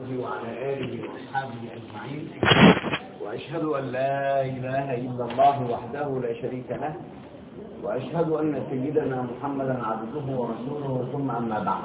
عليه وعلى آله وأصحابه أجمعين وأشهد أن لا إله إلا الله وحده لا شريك له وأشهد أن سيدنا محمدا عبده ورسوله ثم أما بعد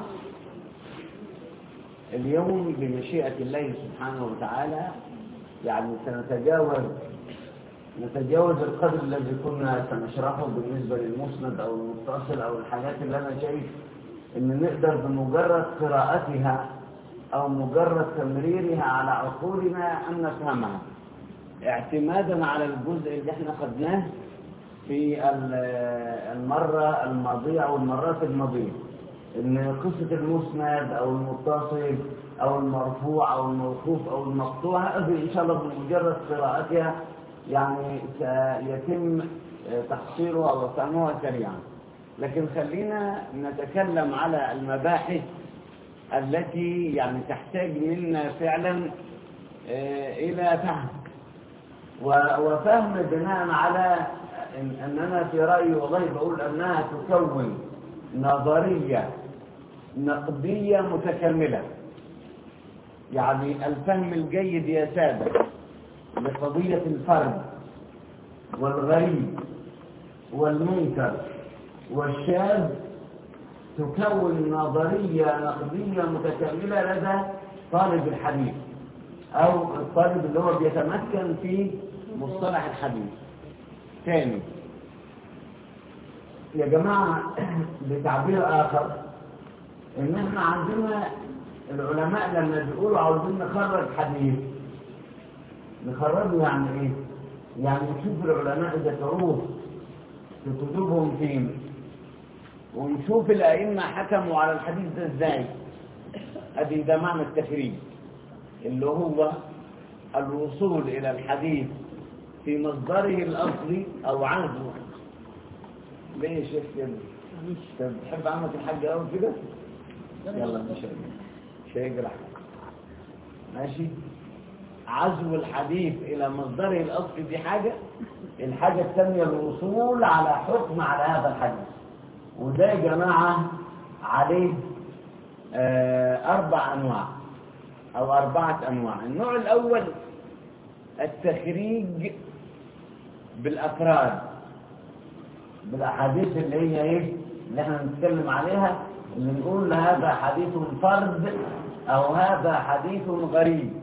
اليوم بمشيئة الله سبحانه وتعالى يعني سنتجاوز نتجاوز القدر الذي كنا سنشرحه بالنسبة للمسند أو المتصل أو الحاجات اللي أنا شايف إن نقدر بمجرد قراءتها أو مجرد تمريرها على عقولنا أن نفهمها اعتمادا على الجزء اللي احنا خدناه في المرة الماضية أو المرات الماضية إن قصة المسند أو المتصل أو المرفوع أو الموقوف أو المقطوع هذه إن شاء الله بمجرد قراءتها يعني سيتم تحصيلها أو فهمها سريعا لكن خلينا نتكلم على المباحث التي يعني تحتاج منا فعلا إلى فهم وفهم بناء على إن أننا في رأيي والله بقول أنها تكون نظرية نقدية متكاملة يعني الفهم الجيد يا سادة لقضية الفرد والغريب والمنكر والشاذ تكون نظرية نقدية متكاملة لدى طالب الحديث أو الطالب اللي هو بيتمكن في مصطلح الحديث ثاني يا جماعة بتعبير آخر إن إحنا عندنا العلماء لما بيقولوا عاوزين نخرج حديث نخرجه يعني إيه؟ يعني نشوف العلماء ذكروه في كتبهم فين ونشوف الأئمة حكموا على الحديث ده إزاي أدي ده معنى التخريج اللي هو الوصول إلى الحديث في مصدره الأصلي أو عهده ليه يا شيخ كده؟ انت بتحب عمك الحاج قوي كده؟ يلا مش مش هيجرح ماشي عزو الحديث إلى مصدره الأصلي دي حاجة الحاجة الثانية الوصول على حكم على هذا الحديث وده يا جماعة عليه آه أربع أنواع أو أربعة أنواع النوع الأول التخريج بالأفراد بالأحاديث اللي هي إيه اللي احنا بنتكلم عليها اللي نقول هذا حديث فرد أو هذا حديث غريب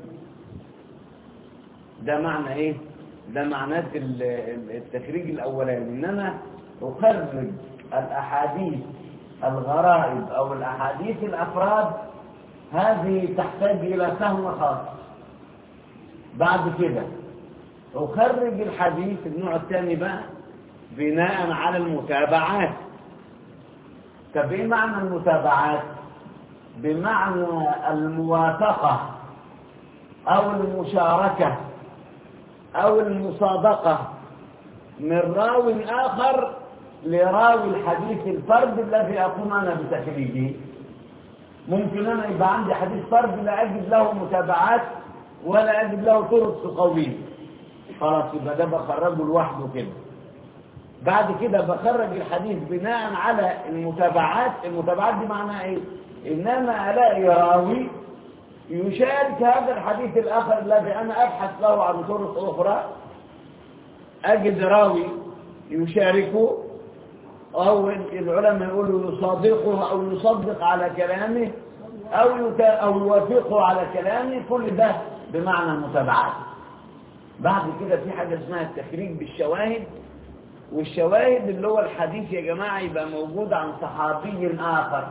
ده معنى إيه ده معناه التخريج الأولاني إن أنا أخرج الأحاديث الغرائب أو الأحاديث الأفراد هذه تحتاج إلى فهم خاص بعد كده أخرج الحديث النوع الثاني بقى بناء على المتابعات طب ايه معنى المتابعات بمعنى الموافقة أو المشاركة أو المصادقة من راو آخر لراوي الحديث الفرد الذي أقوم أنا بتخريجه ممكن أنا يبقى عندي حديث فرد لا أجد له متابعات ولا أجد له طرق تقويه خلاص يبقى ده بخرجه لوحده كده بعد كده بخرج الحديث بناء على المتابعات المتابعات دي معناها ايه انما الاقي راوي يشارك هذا الحديث الاخر الذي انا ابحث له عن طرق اخرى اجد راوي يشاركه او العلماء يقولوا يصادقه او يصدق على كلامه او او يوافقه على كلامه كل ده بمعنى المتابعات بعد كده في حاجه اسمها التخريج بالشواهد والشواهد اللي هو الحديث يا جماعة يبقى موجود عن صحابي آخر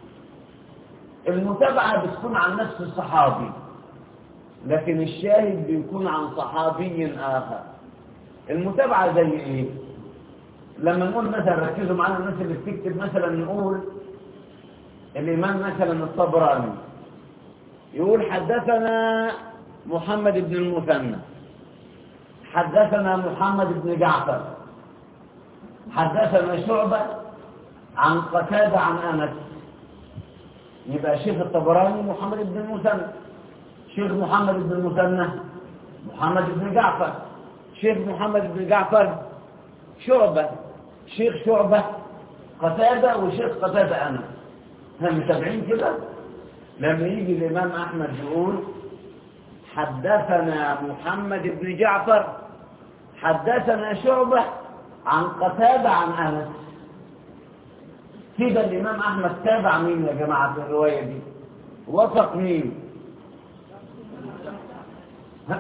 المتابعة بتكون عن نفس الصحابي لكن الشاهد بيكون عن صحابي آخر المتابعة زي ايه لما نقول مثلا ركزوا معانا الناس اللي بتكتب مثلا نقول الإمام مثلا الطبراني يقول حدثنا محمد بن المثنى حدثنا محمد بن جعفر حدثنا شعبة عن قتادة عن أنس يبقى شيخ الطبراني محمد بن المثنى شيخ محمد بن المثنى محمد بن جعفر شيخ محمد بن جعفر شعبة شيخ شعبة قتادة وشيخ قتادة أنس هم متابعين كده لما يجي الإمام أحمد يقول حدثنا محمد بن جعفر حدثنا شعبة عن قتادة عن أنس كده الإمام أحمد تابع مين يا جماعة في الرواية دي وثق مين ها؟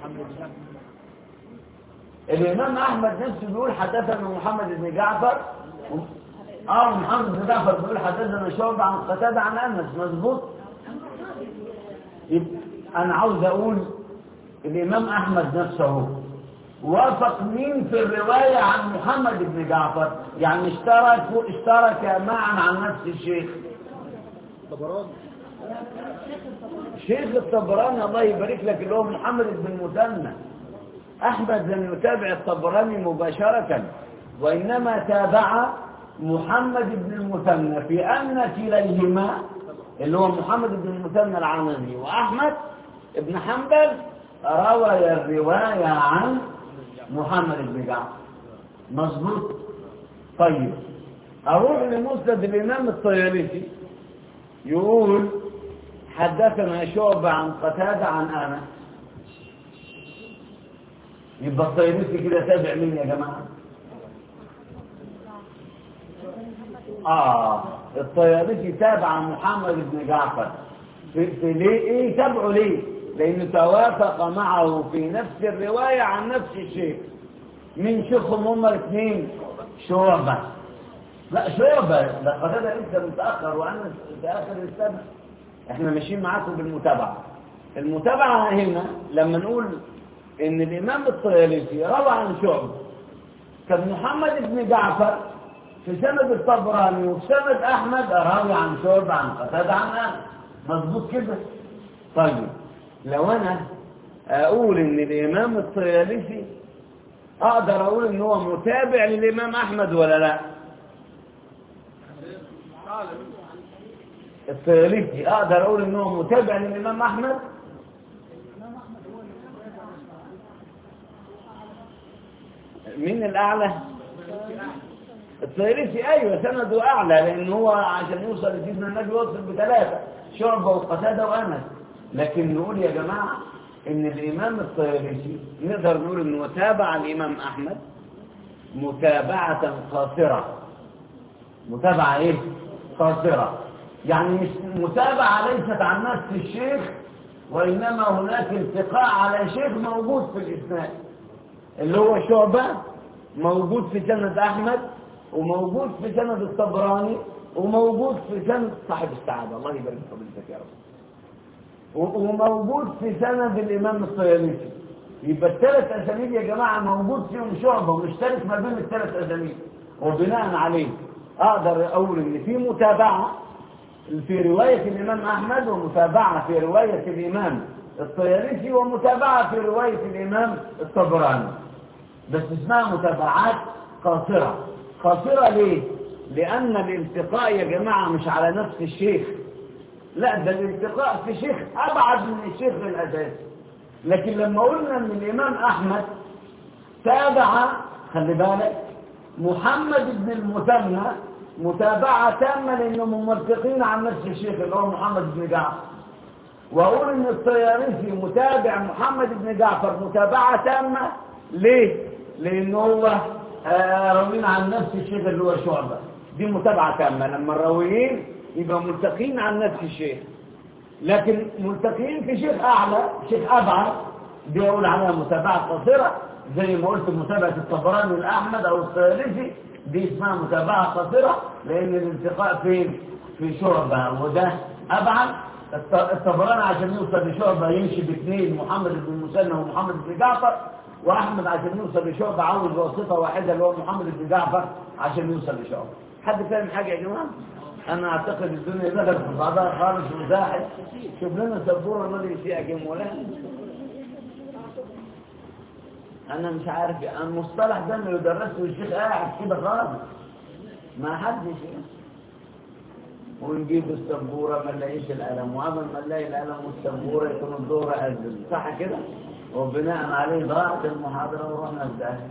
الإمام أحمد نفسه بيقول حدثنا محمد بن جعفر اه محمد بن جعفر بيقول حدثنا شعبة عن قتادة عن أنس مظبوط يبقى أنا عاوز أقول الإمام أحمد نفسه وافق مين في الرواية عن محمد بن جعفر يعني اشترك اشترك معا عن نفس الشيخ طبراني شيخ الطبراني الله يبارك لك اللي هو محمد بن المثنى أحمد لم يتابع الطبراني مباشرة وإنما تابع محمد بن المثنى في أن كليهما اللي هو محمد بن المثنى العنزي وأحمد بن حنبل روى الرواية عن محمد بن جعفر مظبوط طيب أروح لمسند الإمام الطيالسي يقول حدثنا شعبة عن قتادة عن أنس يبقى الطيالسي كده تابع مين يا جماعة آه الطيالسي تابع محمد بن جعفر في, في ليه ايه تابعه ليه لانه توافق معه في نفس الرواية عن نفس الشيخ من شيخهم هما الاثنين شعبة لا شعبة ده قتادة لسه متأخر وأنا في آخر السنة احنا ماشيين معاكم بالمتابعة المتابعة هنا لما نقول ان الامام الطيالسي روى عن شعبة كان محمد بن جعفر في سند الطبراني وفي سند احمد راوي عن شعبة عن قتادة عن انس مظبوط كده طيب لو انا اقول ان الامام الطيالسي اقدر اقول ان هو متابع للامام احمد ولا لا الطيالسي اقدر اقول ان هو متابع للامام احمد مين الاعلى الطيالسي ايوه سنده اعلى لان هو عشان يوصل لسيدنا النبي وصل بثلاثه شعبه وقتاده وانس لكن نقول يا جماعه ان الامام الطيالسي نقدر نقول انه تابع الامام احمد متابعه قاصره متابعه ايه قاصره يعني مش متابعه ليست عن نفس الشيخ وانما هناك التقاء على شيخ موجود في الاسناد اللي هو شعبه موجود في سند احمد وموجود في سند الطبراني وموجود في سند صاحب السعاده الله يبارك في فضيلتك يا رب وموجود في سند الامام الطيالسي يبقى الثلاث اسانيد يا جماعه موجود فيهم شعبه مشترك ما بين الثلاث اسانيد وبناء عليه اقدر اقول ان في متابعه في روايه الامام احمد ومتابعه في روايه الامام الطيالسي ومتابعه في روايه الامام الطبراني بس اسمها متابعات قاصره قاصره ليه لان الالتقاء يا جماعه مش على نفس الشيخ لا ده الالتقاء في شيخ ابعد من الشيخ الاساسي لكن لما قلنا ان الامام احمد تابع خلي بالك محمد بن المثنى متابعة تامة لأنهم ملتقين عن نفس الشيخ اللي هو محمد بن جعفر وأقول إن الطيارسي متابع محمد بن جعفر متابعة تامة ليه؟ لأن هو آه راويين عن نفس الشيخ اللي هو شعبة دي متابعة تامة لما الراويين يبقى ملتقين عن نفس الشيخ لكن ملتقين في شيخ أعلى شيخ أبعد دي أقول عليها متابعة قصيرة زي ما قلت متابعة الطبراني الأحمد أو الطيالسي دي اسمها متابعة قصيرة لأن الالتقاء فين؟ في شعبة وده أبعد الطبراني عشان يوصل لشعبة يمشي باثنين محمد بن المثنى ومحمد بن جعفر وأحمد عشان يوصل لشعبة عاوز واسطة واحدة اللي هو محمد بن جعفر عشان يوصل لشعبة حد فاهم حاجة يا جماعة؟ أنا أعتقد الدنيا دخلت في بعضها خالص وزاحت شوف لنا سبورة الذي فيها كم ولا انا مش عارف المصطلح ده اللي درسته الشيخ قاعد كده خالص ما حدش ونجيب السبوره ما نلاقيش القلم وعمل ما نلاقي القلم والسبوره يكون الظهر اذن صح كده وبناء عليه ضاعت المحاضره ورحنا الداخل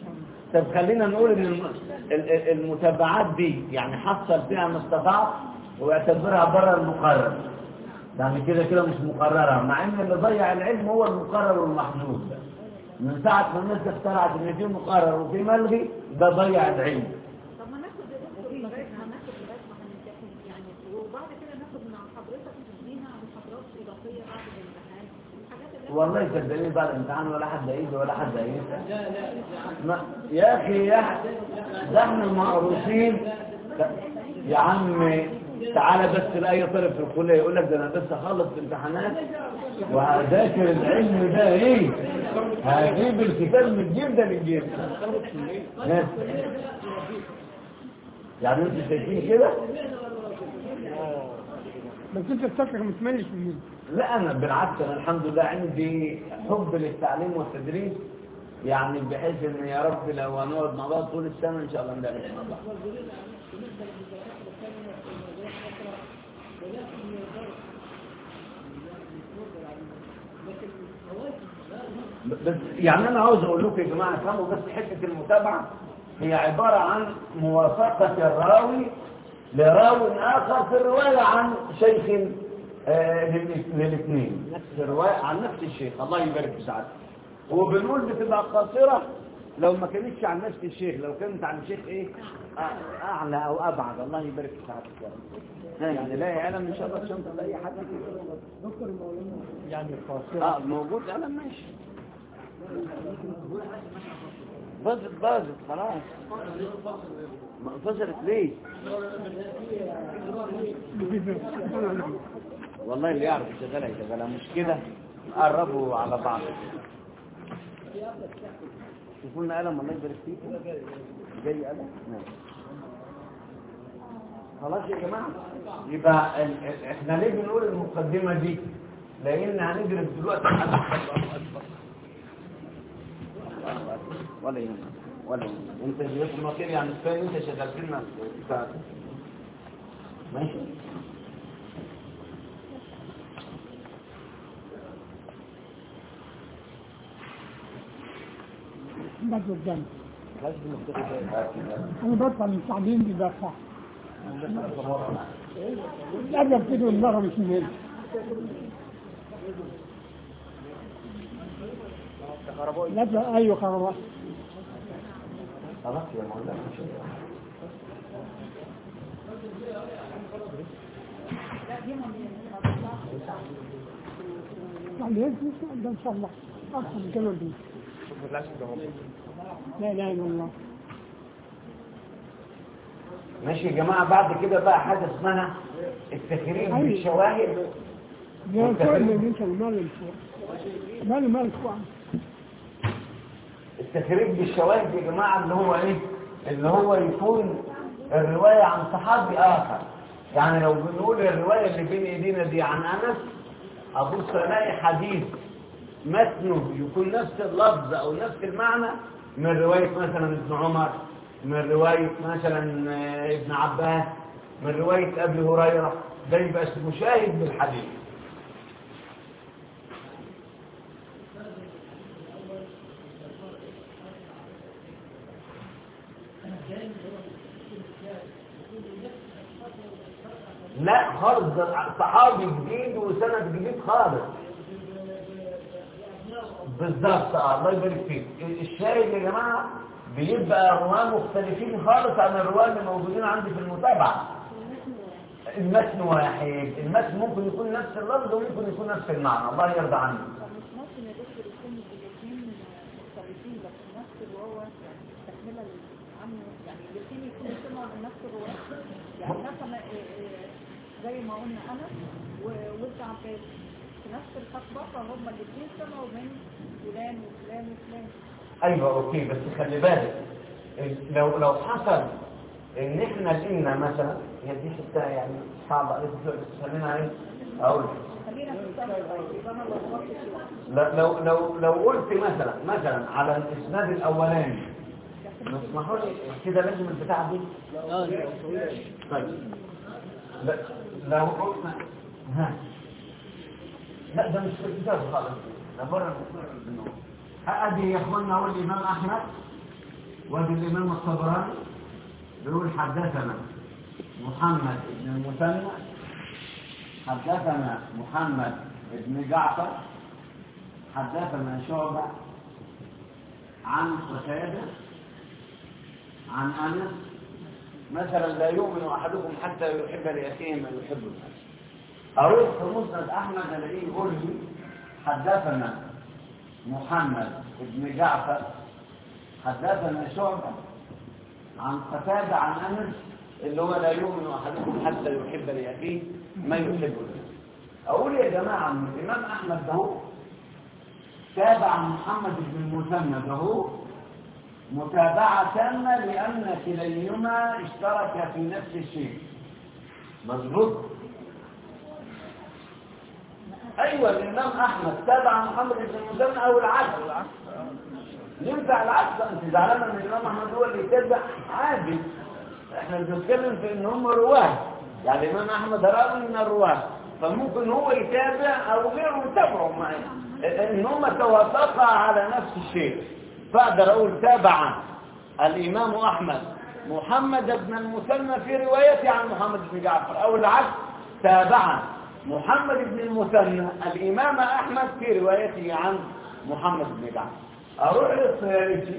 طب خلينا نقول ان المتابعات دي يعني حصل فيها ما استطاع ويعتبرها بره المقرر يعني كده كده مش مقررة مع ان اللي ضيع العلم هو المقرر والمحدود من ساعة ما الناس اخترعت ان في مقرر وفي ملغي ده ضيع العلم طب ما ناخد يا دكتور لغايه ما ناخد لغايه ما هنمتحن يعني وبعد كده ناخد مع حضرتك تدينا محاضرات اضافيه بعد الامتحان الحاجات اللي والله صدقني بعد الامتحان ولا حد هيجي ولا حد هينسى ما يا اخي يا أخي، ده احنا مقروسين يا عم تعالى بس لاي طالب في الكليه يقول لك ده انا بس اخلص الامتحانات وهذاكر العلم ده ايه هجيب الكتاب من الجيب ده للجيب ناس. يعني انتوا شايفين كده بس انت السكر متملش مني لا انا بالعكس انا الحمد لله عندي حب للتعليم والتدريس يعني بحيث ان يا رب لو هنقعد مع بعض طول السنه ان شاء الله ندرس مع بعض بس يعني انا عاوز اقول لكم يا جماعه افهموا بس حته المتابعه هي عباره عن موافقه الراوي لراو اخر في الروايه عن شيخ آه، لل- للاثنين نفس الروايه عن نفس الشيخ الله يبارك في سعادته وبنقول بتبقى قاصره لو ما كانتش عن نفس الشيخ لو كانت عن شيخ ايه أع- اعلى او ابعد الله يبارك في سعادتك يا رب يعني لا قلم ان شاء الله في شنطه اي حد كده يعني قاصرة اه موجود قلم ماشي باظت باظت خلاص ما انفصلت ليه والله اللي يعرف يشغلها يشغلها مش كده قربوا على بعض شوفوا لنا قلم الله يبارك فيكم جاي قلم ماشي خلاص يا جماعه يبقى ال- ال- احنا ليه بنقول المقدمه دي لان هنجرب دلوقتي على ولا يهمك ولا يهمك انت جبت المطير يعني كفايه انت شغلت لنا بتاع- ماشي ده قدام خلاص بنفتح انا بدفع من التعليم بدفع الادب كده والمره مش من هنا الادب ايوه كهرباء خلاص يا مولانا مش يعني ده ان شاء الله اكثر من كده دي لا اله الا الله ماشي يا جماعه بعد كده بقى حاجه اسمها التخريج بالشواهد ده كل اللي انت المال الفوق مال مال فوق التخريج بالشواهد يا جماعة اللي هو ايه اللي هو يكون الرواية عن صحابي آخر يعني لو بنقول الرواية اللي بين ايدينا دي عن أنس أبص ألاقي حديث متنه يكون نفس اللفظ أو نفس المعنى من رواية مثلا ابن عمر من رواية مثلا آه، ابن عباس من رواية أبي هريرة ده يبقى اسمه شاهد بالحديث لا خالص ده صحابي جديد وسند جديد خالص بالظبط اه الله يبارك فيك الشاهد يا جماعه بيبقى رواه مختلفين خالص عن الرواه اللي موجودين عندي في المتابعه المتن واحد المتن ممكن يكون نفس اللفظ وممكن يكون نفس المعنى الله يرضى عنك طب مش ممكن يا دكتور يكون الاثنين مختلفين بس نفس الرواية تكملة عنه يعني الاثنين يكونوا سمعوا من نفس الرواية يعني مثلا إيه إيه زي ما قلنا أنا و- وانت عباس في نفس الخطبة فهم الاثنين سمعوا من فلان وفلان وفلان ايوه اوكي بس خلي بالك لو لو حصل ان احنا لقينا مثلا هي دي حته يعني صعبه عليك شويه بس خلينا ايه اقول لك. خلينا في السمع يبقى انا لخبطت شوية لا- لو لو لو قلت مثلا مثلا على الاسناد الاولاني اسمحوا لي كده لازم البتاع دي طيب لا لو قلنا ها لا ده مش في الكتاب خالص ده بره الكتاب. ادي يا اخوانا هو الامام احمد وادي الامام الطبراني بيقول حدثنا محمد بن المثنى حدثنا محمد بن جعفر حدثنا شعبة عن قتادة عن أنس مثلا لا يؤمن أحدكم حتى يحب لأخيه ما يحب الناس أروح في مسند أحمد الاقيه يقول لي حدثنا محمد بن جعفر حدثنا شعبة عن قتادة عن أنس اللي هو لا يؤمن أحدكم حتى يحب لأخيه ما يحب الناس أقول يا جماعة إن الإمام أحمد ده تابع محمد بن المثنى ده متابعة تامة لأن كليهما اشترك في نفس الشيء مظبوط أيوة الإمام أحمد تابع محمد بن المثنى أو العكس ينفع العكس أنت زعلان أن الإمام أحمد هو اللي يتابع عادي احنا بنتكلم في ان هم رواه يعني الإمام أحمد راوي من الرواه فممكن هو يتابع أو غيره يتابعه معي ان هم توافقا على نفس الشيء فاقدر اقول تابع الامام احمد محمد بن المثنى في روايته عن محمد بن جعفر او العكس تابع محمد بن المثنى الامام احمد في روايته عن محمد بن جعفر اروح للصيالسي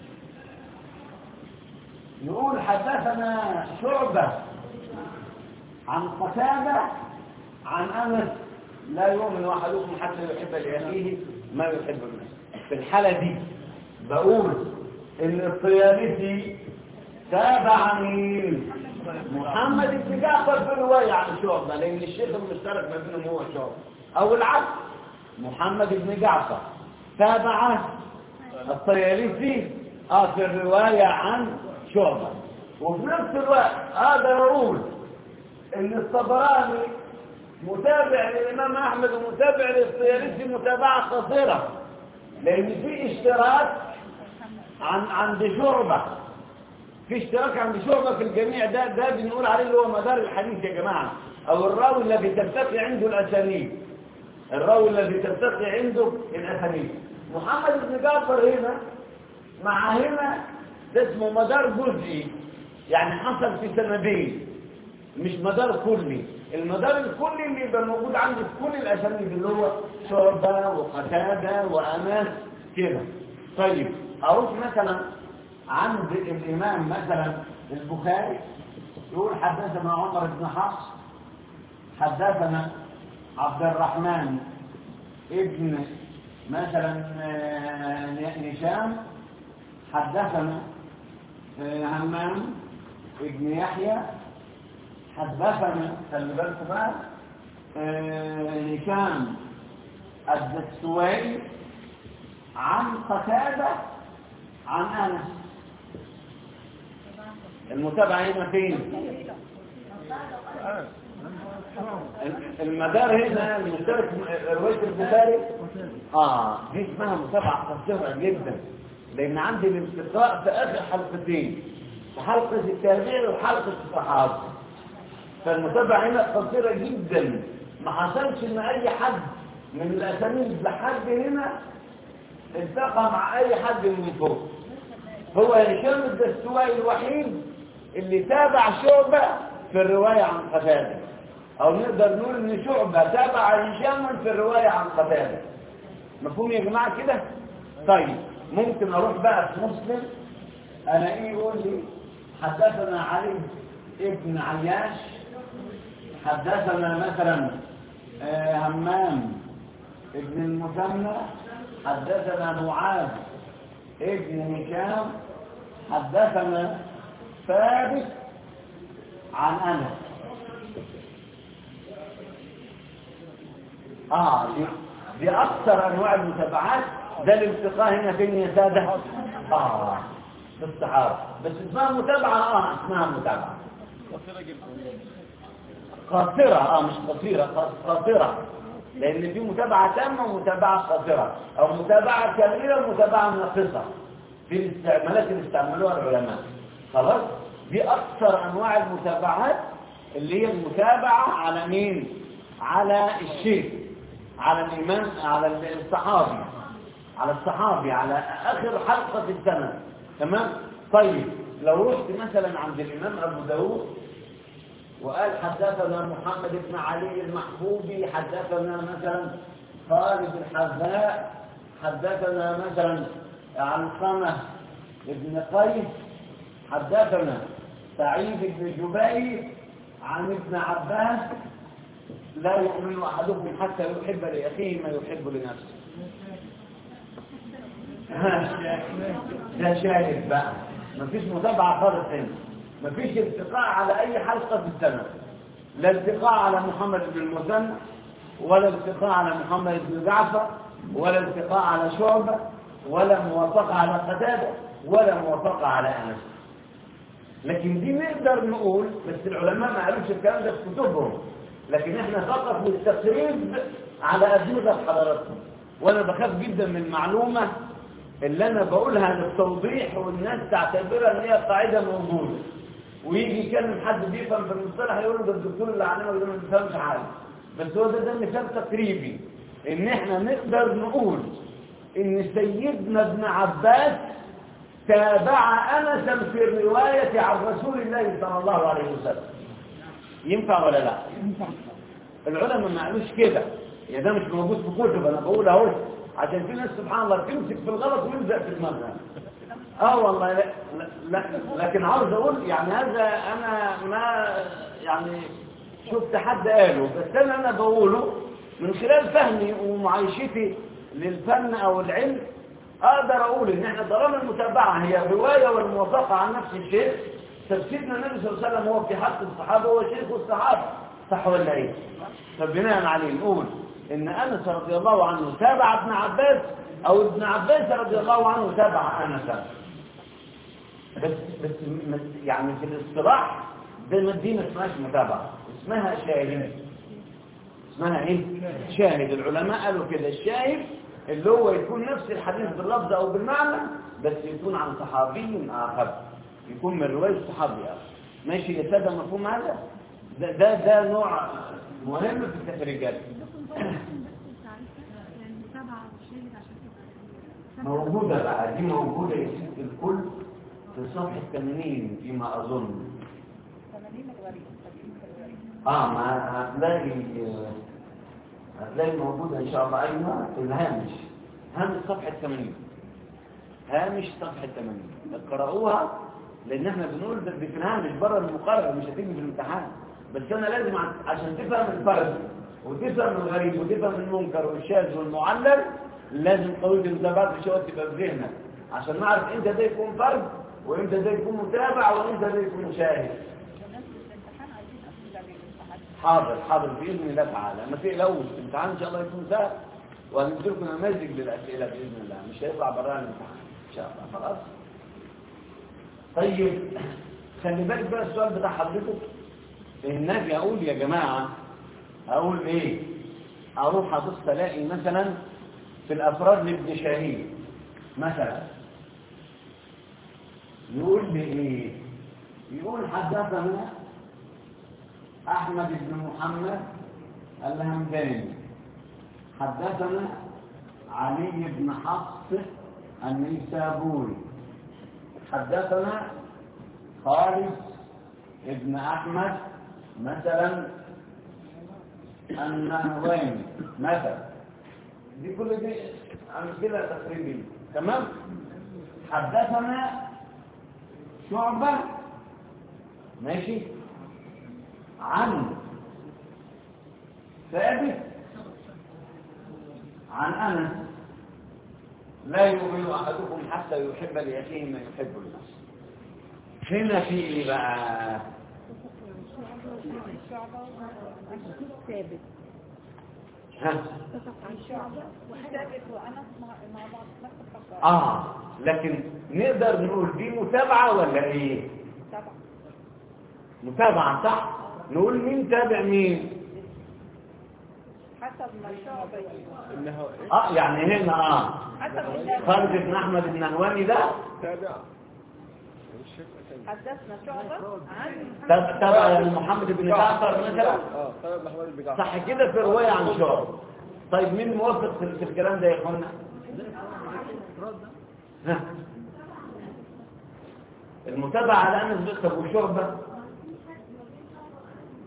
نقول حدثنا شعبة عن قتادة عن انس لا يؤمن احدكم حتى يحب لاخيه ما يحب الناس في الحالة دي بقول ان الطيالسي تابع مين محمد بن جعفر في رواية عن شعبة لان الشيخ المشترك ما بينهم هو شعبة او العكس محمد بن جعفر تابع الطيالسي اه في الرواية عن شعبة وفي نفس الوقت اقدر اقول ان الطبراني متابع للإمام أحمد ومتابع للصيالسي متابعة قصيرة لأن في اشتراك عن عند شعبة في اشتراك عند شعبة في الجميع ده ده بنقول عليه اللي هو مدار الحديث يا جماعة أو الراوي الذي ترتقي عنده الأسانيد الراوي الذي ترتقي عنده الأسانيد محمد بن جعفر هنا مع هنا ده اسمه مدار جزئي يعني حصل في سندين مش مدار كلي المدار الكلي اللي يبقى موجود عندي في كل الاسانيد اللي هو شعبة وقتادة وأناس كده طيب أروح مثلا عند الإمام مثلا البخاري يقول حدثنا عمر بن حفص حدثنا عبد الرحمن ابن مثلا هشام حدثنا همام ابن يحيى حدثنا خلي بالكم بقى هشام الدستوائي عن قتادة عن أنس المتابعة هنا فين؟ المدار هنا المشترك رواية البخاري اه دي اسمها متابعة قصيرة جدا لأن عندي الانتقاء في آخر حلقتين في حلقة التابعي وحلقة الصحابة فالمتابعة هنا قصيرة جدا ما حصلش ان اي حد من الاسانيد لحد هنا التقى مع اي حد من فوق هو هشام الدستوائي الوحيد اللي تابع شعبة في الرواية عن قتادة او نقدر نقول ان شعبة تابع هشاما في الرواية عن قتادة مفهوم يا جماعة كده طيب ممكن اروح بقى في مسلم الاقيه يقول لي حدثنا علي ابن عياش حدثنا مثلا همام ابن المثنى حدثنا معاذ ابن هشام حدثنا ثابت عن انس اه دي, دي اكثر انواع المتابعات ده الالتقاء هنا فين يا ساده اه في الصحابه بس اسمها متابعه اه اسمها متابعه قاصرة اه مش قصيرة قاصرة لان في متابعة تامة ومتابعة قاصرة او متابعة كبيرة ومتابعة ناقصة في الاستعمالات اللي استعملوها العلماء خلاص دي اكثر انواع المتابعات اللي هي المتابعة على مين على الشيخ على الامام على الصحابي على الصحابي على اخر حلقة في السنة تمام طيب لو رحت مثلا عند الامام ابو داود وقال حدثنا محمد بن علي المحبوبي حدثنا مثلا خالد الحذاء حدثنا مثلا علقمة بن قيس حدثنا سعيد بن جبير عن ابن عباس لا يؤمن أحدكم حتى يحب لأخيه ما يحب لنفسه ده شاهد بقى مفيش متابعة خالص هنا مفيش التقاء على أي حلقة في السنة لا التقاء على محمد بن المثنى ولا التقاء على محمد بن جعفر ولا التقاء على شعبة ولا موافقة على قتادة ولا موافقة على أنس لكن دي نقدر نقول بس العلماء ما قالوش الكلام ده في كتبهم لكن احنا فقط للتقريب على أدمغة حضراتكم وانا بخاف جدا من المعلومة اللي انا بقولها للتوضيح والناس تعتبرها ان هي قاعدة موجودة ويجي يكلم حد بيفهم في المصطلح يقول له ده الدكتور اللي علمه يقول له ما بيفهمش حاجة بس هو ده ده مثال تقريبي ان احنا نقدر نقول ان سيدنا ابن عباس تابع انسا في الرواية عن رسول الله صلى الله عليه وسلم ينفع ولا لا العلماء ما قالوش كده يا ده مش موجود في كتب انا بقول اهو عشان في ناس سبحان الله تمسك في الغلط ويلزق في المذهب اه والله لا, لا, لا لكن عاوز اقول يعني هذا انا ما يعني شفت حد قاله بس انا انا بقوله من خلال فهمي ومعايشتي للفن او العلم اقدر اقول ان احنا طالما المتابعه هي الروايه والموافقه عن نفس الشيء تفسيرنا النبي صلى الله عليه وسلم هو في حق الصحابه هو شيخ الصحابه صح ولا ايه فبناء عليه نقول ان انس رضي الله عنه تابع ابن عباس او ابن عباس رضي الله عنه تابع انس بس بس يعني في الاصطلاح ده دي ما اسمهاش متابعه اسمها شاهد اسمها ايه شاهد العلماء قالوا كده الشاهد اللي هو يكون نفس الحديث باللفظ او بالمعنى بس يكون عن صحابي اخر يكون من روايه صحابي اخر ماشي يا ساده مفهوم هذا ده ده, ده نوع مهم في التخريجات موجودة بقى دي موجودة يا ست الكل في صفحة 80 فيما أظن 80 الغريب اه ما هتلاقي هتلاقي موجودة إن شاء الله أيوة في الهامش هامش صفحة 80 هامش صفحة 80 اقرأوها لأن احنا بنقول ده في الهامش بره المقرر مش هتيجي في الامتحان بس أنا لازم عشان تفهم الفرد وتفهم الغريب وتفهم المنكر والشاذ والمعلل لازم طويل المتابعات الشوات تبقى في ذهنك عشان نعرف امتى ده يكون فرد وامتى ده يكون متابع وامتى ده يكون شاهد الناس في الامتحان عايزين أسئلة للامتحان حاضر حاضر بإذن الله تعالى ما تقلقوش الامتحان إن شاء الله يكون سهل وهنجيب لكم نماذج للأسئلة بإذن الله مش هيطلع براها الامتحان إن شاء الله خلاص طيب خلي بالك بقى السؤال بتاع حضرتك النبي أقول يا جماعة أقول إيه أروح أبص ألاقي مثلا في الأفراد لابن شاهين مثلا يقول لي إيه يقول حدثنا أحمد بن محمد الهمداني حدثنا علي بن حفص النيسابوري حدثنا خالد بن أحمد مثلا النهوين مثلا دي كل دي أمثلة تقريبية تمام حدثنا شعبة ماشي عن ثابت عن أنس لا يؤمن أحدكم حتى يحب لأخيه ما يحب لنفسه هنا في إيه بقى ثابت ها عن شعبة وثابت وأنا مع مع بعض نفس الحقائق آه لكن نقدر نقول دي متابعة ولا إيه طبعا متابعة صح نقول مين تابع مين حسب ما شعبة اه يعني هنا اه حسب الناس خالد بن احمد النهواني ده تابع حدثنا شعبة عن تب- تبع محمد بن جعفر مثلا اه طيب محمد بن جعفر صح كده في رواية عن شعب طيب مين موافق في في الكلام ده يا اخوانا ها. المتابعة على انس بن طب وشعبة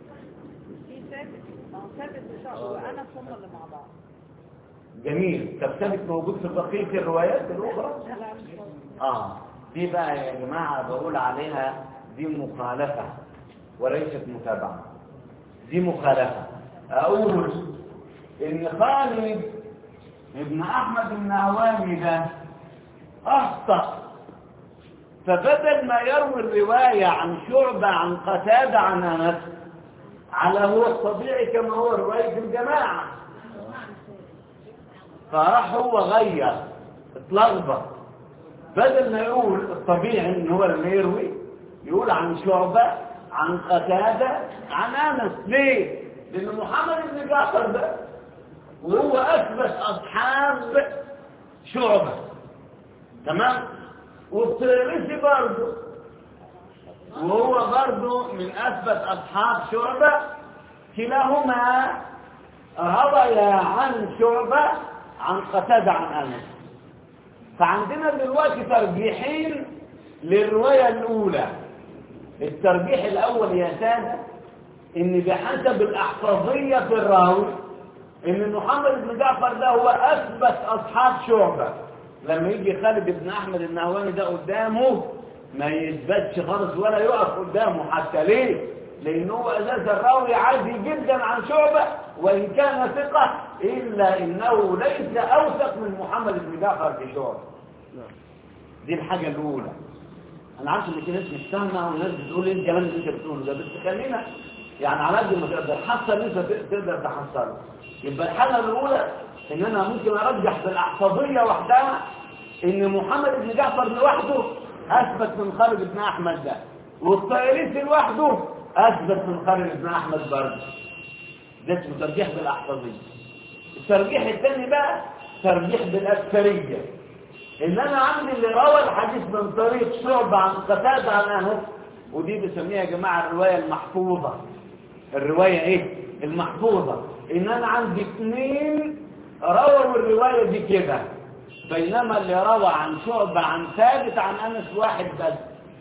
ثابت وشعب وأنس هم اللي مع بعض جميل طب ثابت موجود في بقيه الروايات الاخرى لا لا مش موجود. اه دي بقى يا جماعه بقول عليها دي مخالفه وليست متابعه دي مخالفه اقول ان خالد ابن احمد النعواني ده اخطا فبدل ما يروي الروايه عن شعبه عن قتاده عن انس على هو الطبيعي كما هو روايه الجماعه فراح هو غير اتلخبط بدل ما يقول الطبيعي ان هو لما يروي يقول عن شعبة عن قتادة عن انس ليه؟ لان محمد بن جعفر ده وهو اثبت اصحاب شعبة تمام؟ والطيرسي برضه وهو برضه من اثبت اصحاب شعبة كلاهما روي عن شعبة عن قتادة عن انس فعندنا دلوقتي ترجيحين للرواية الأولى الترجيح الأول يا سادة إن بحسب الأحفظية في الراوي إن محمد بن جعفر ده هو أثبت أصحاب شعبة لما يجي خالد بن أحمد النهواني ده قدامه ما يثبتش خالص ولا يقف قدامه حتى ليه؟ لأنه هو أساس الراوي عادي جدا عن شعبة وإن كان ثقة إلا إنه ليس أوثق من محمد بن جعفر في شعبة دي الحاجة الأولى أنا عارف إن في ناس مش فاهمة وناس بتقول إيه الكلام اللي أنت بتقوله ده بس خلينا يعني على قد ما تقدر حصل اللي أنت تقدر تحصله يبقى الحالة الأولى إن أنا ممكن أرجح بالأحفظية وحدها إن محمد بن جعفر لوحده أثبت من خالد بن أحمد ده والطياليسي لوحده أثبت من خالد بن أحمد برضه ده اسمه ترجيح بالأحفظية الترجيح الثاني بقى ترجيح بالأكثرية ان انا عندي اللي روى الحديث من طريق شعبة عن قتادة عن انس ودي بسميها يا جماعة الرواية المحفوظة الرواية ايه المحفوظة ان انا عندي اثنين رووا الرواية دي كده بينما اللي روى عن شعبة عن ثابت عن انس واحد بس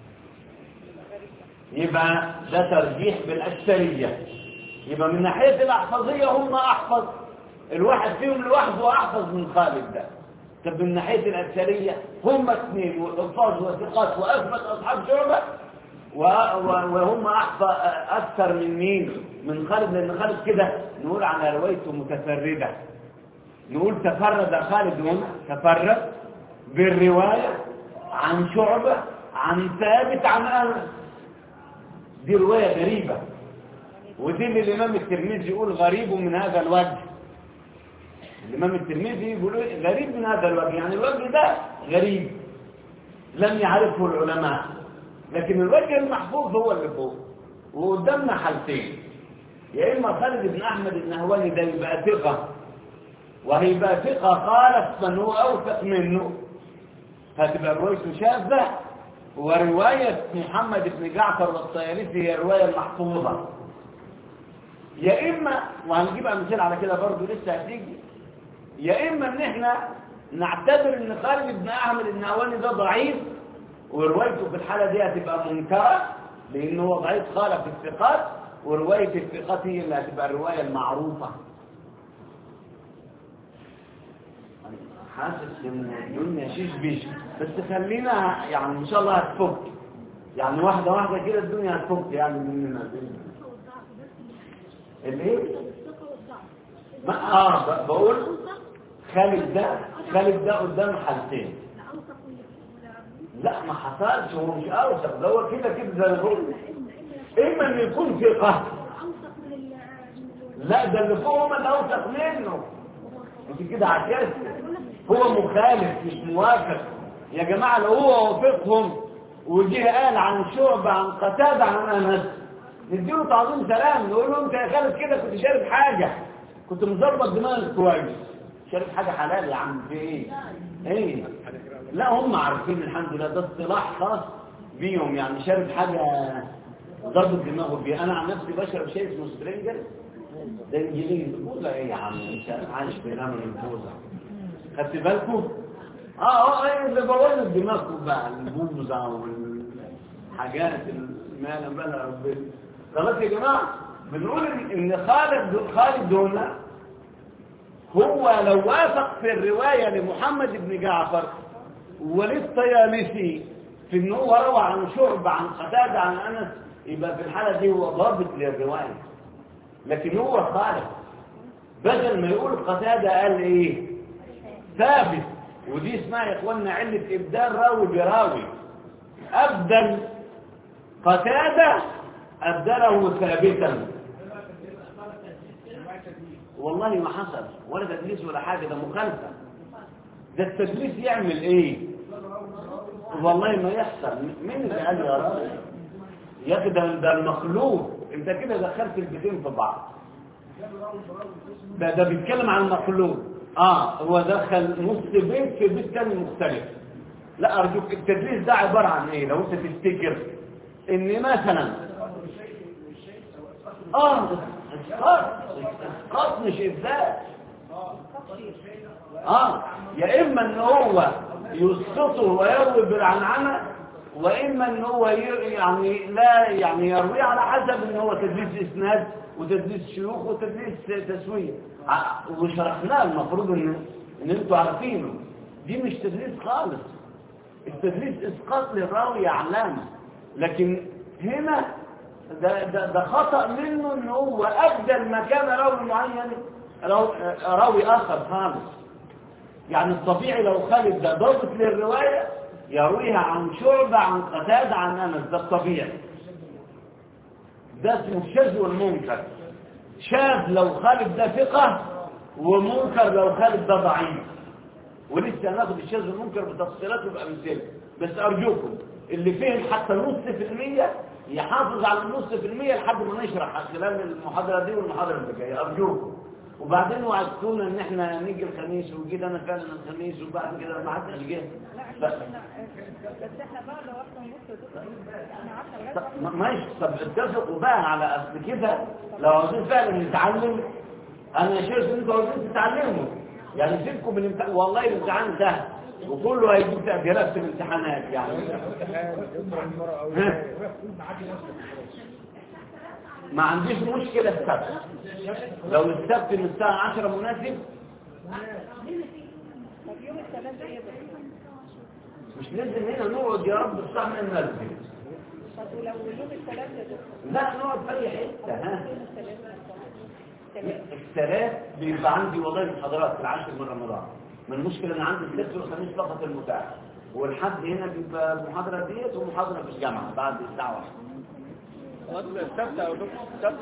يبقى ده ترجيح بالاكثرية يبقى من ناحية الاحفظية هم احفظ الواحد فيهم لوحده احفظ من خالد ده طب من ناحية الأكثرية هم اثنين والحفاظ وثقات وأثبت أصحاب شعبة وهم أحفى أكثر من مين من خالد لأن خالد كده نقول على روايته متفردة نقول تفرد خالد هنا تفرد بالرواية عن شعبة عن ثابت عن أنس دي رواية غريبة ودي اللي الإمام الترمذي يقول غريب من هذا الوجه الإمام الترمذي يقول غريب من هذا الوجه يعني الوجه ده غريب لم يعرفه العلماء لكن الوجه المحفوظ هو اللي فوق وقدامنا حالتين يا إما خالد بن أحمد النهواني ده يبقى ثقة وهيبقى ثقة خالف من هو أوثق منه هتبقى روايته شاذة ورواية محمد بن جعفر والطيالسي هي الرواية المحفوظة يا إما وهنجيب أمثلة على كده برضه لسه هتيجي يا إما إن إحنا نعتبر إن خالد بن أحمد النهواني ده ضعيف وروايته في الحالة دي هتبقى منكرة لأنه هو ضعيف خالف الثقات ورواية الثقات هي اللي هتبقى الرواية المعروفة حاسس إن الدنيا شيش بيش بس خلينا يعني إن شاء الله هتفك يعني واحدة واحدة كده الدنيا هتفك يعني مننا الايه؟ ما اه ب- بقول خالد ده خالد ده قدام حالتين لا ما حصلش هو مش اوثق ده هو كده كده زي الرؤيا اما ان يكون ثقه لا ده اللي فوق هو الاوثق منه انت كده عكست هو مخالف مش موافق يا جماعه لو هو وافقهم وجه قال عن شعبة عن قتادة عن انس نديله تعظيم سلام نقول له انت يا خالد كده كنت شارب حاجه كنت مظبط دماغك كويس شارب حاجه حلال يا عم في ايه ايه لا هم عارفين الحمد لله ده اصطلاح خاص بيهم يعني شارب حاجه ضربت دماغه بيها انا عن نفسي بشرب شيء اسمه سبرينجر ده انجليزي بوزة ايه يا عم انت عايش في الامر البوزة خدت بالكم اه اه ايه اللي بوظ دماغكم بقى البوزة والحاجات ما لم بلا ربنا خلاص يا جماعه بنقول إن- ان خالد خالد هنا هو لو وافق في الرواية لمحمد بن جعفر وللطيالسي في ان هو روى عن شعب عن قتادة عن انس يبقى في الحالة دي هو ضابط للرواية لكن هو خالد بدل ما يقول قتادة قال ايه ثابت ودي اسمها يا اخوانا علة ابدال راوي براوي ابدل قتادة ابدله ثابتا والله ما حصل ولا تدليس ولا حاجة ده مخالفة ده التدليس يعمل ايه والله ما يحصل مين اللي قال يا راجل يا اخي ده ده المخلوق انت كده دخلت البيتين في بعض ده ده بيتكلم عن المخلوق اه هو دخل نص بيت في بيت تاني مختلف لا ارجوك التدليس ده عبارة عن ايه لو انت تفتكر ان مثلا اه اسقاط اسقاط مش اثبات اه يا اما ان هو يسقطه ويروي بالعنعنه واما ان هو ي- يعني لا يعني يروي على حسب ان هو تدليس اسناد وتدليس شيوخ وتدليس تسويه ع- وشرحناه المفروض ان ان انتوا عارفينه دي مش تدليس خالص التدليس اسقاط للراوي علامه لكن هنا ده, ده, ده خطأ منه ان هو ابدل مكان راوي معين راو- راوي اخر خالص يعني الطبيعي لو خالد ده ضابط للرواية يرويها عن شعبة عن قتادة عن انس ده الطبيعي ده اسمه الشاذ والمنكر شاذ لو خالد ده ثقة ومنكر لو خالد ده ضعيف ولسه هناخد الشاذ والمنكر بتفصيلاته بأمثلة بس أرجوكم اللي فهم حتى نص في المية يحافظ على النص في المية لحد ما نشرح خلال المحاضرة دي والمحاضرة اللي جاية أرجوكم وبعدين وعدتونا ان احنا نيجي الخميس وجيت انا فعلا الخميس وبعد كده ما حدش جه لا ف- احنا بس احنا بقى لو واحدة ونص تبقى احنا عارفة لغاية طب واحدة ما- ماشي طب اتفقوا بقى على اصل كده لو عاوزين فعلا نتعلم انا شايف ان انتوا عاوزين تتعلموا يعني سيبكم من الامتحان والله الامتحان سهل وكله هيجيب تقديرات في الامتحانات يعني ها؟ ما عنديش مشكلة السبت لو السبت من الساعة 10 مناسب طب يوم الثلاث ايه بقى؟ مش لازم هنا نقعد يا رب الساعة من المسجد طب ولو يوم الثلاث يا دكتور لا نقعد في اي حتة ها يوم الثلاث الثلاث الثلاث بيبقى عندي والله محاضرات في العاشر من رمضان ما المشكلة ان عندي السبت والخميس فقط المتاح والحد هنا بيبقى المحاضرة ديت ومحاضرة في الجامعة بعد الساعة واحدة السبت او دكتور السبت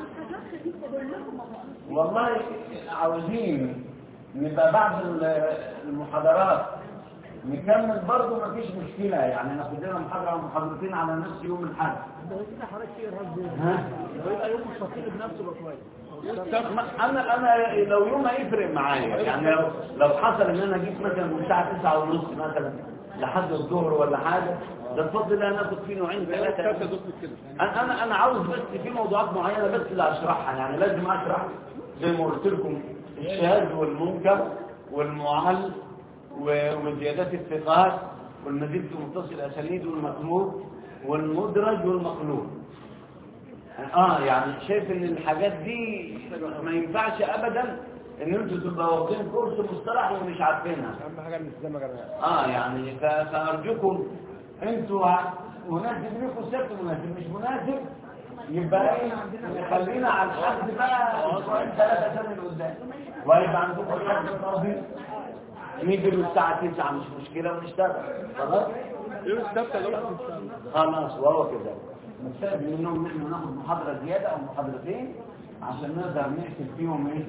والله عاوزين نبقى بعد ال- المحاضرات نكمل برضه ما فيش مشكلة يعني ناخد لنا محاضرة أو محاضرتين على نفس يوم الحد ها؟ ويبقى يوم مستقل بنفسه بقى كويس ما- انا انا لو يوم هيفرق معايا يعني لو لو حصل ان انا جيت مثلا من الساعه 9 ونص مثلا لحد الظهر ولا حاجه ده بفضل الله ناخد فيه نوعين السبت ثلاثه يا دكتور كده انا انا انا عاوز بس في موضوعات معينه بس اللي اشرحها يعني لازم اشرح زي ما قلت لكم الشاذ والمنكر والمعل و- وزيادات الثقات والمزيد في متصل الاسانيد والمطلوب والمدرج والمقلوب اه يعني شايف ان الحاجات دي ما ينفعش ابدا ان انتوا تبقوا واخدين كورس مصطلح ومش عارفينها اهم حاجه الالتزام يا جماعه اه يعني ف- فارجوكم انتوا ع- مناسب لكم سبت مناسب مش مناسب يبقى ايه نخلينا على الحد بقى اسبوعين ثلاثه سنه لقدام ويبقى عندكم الحد فاضي نيجي له الساعه 9 مش مشكله ونشتغل خلاص يوم السبت يا دكتور خلاص وهو كده نستفيد منهم ان احنا ناخد محاضره زياده او محاضرتين عشان نقدر نحسب فيهم ايه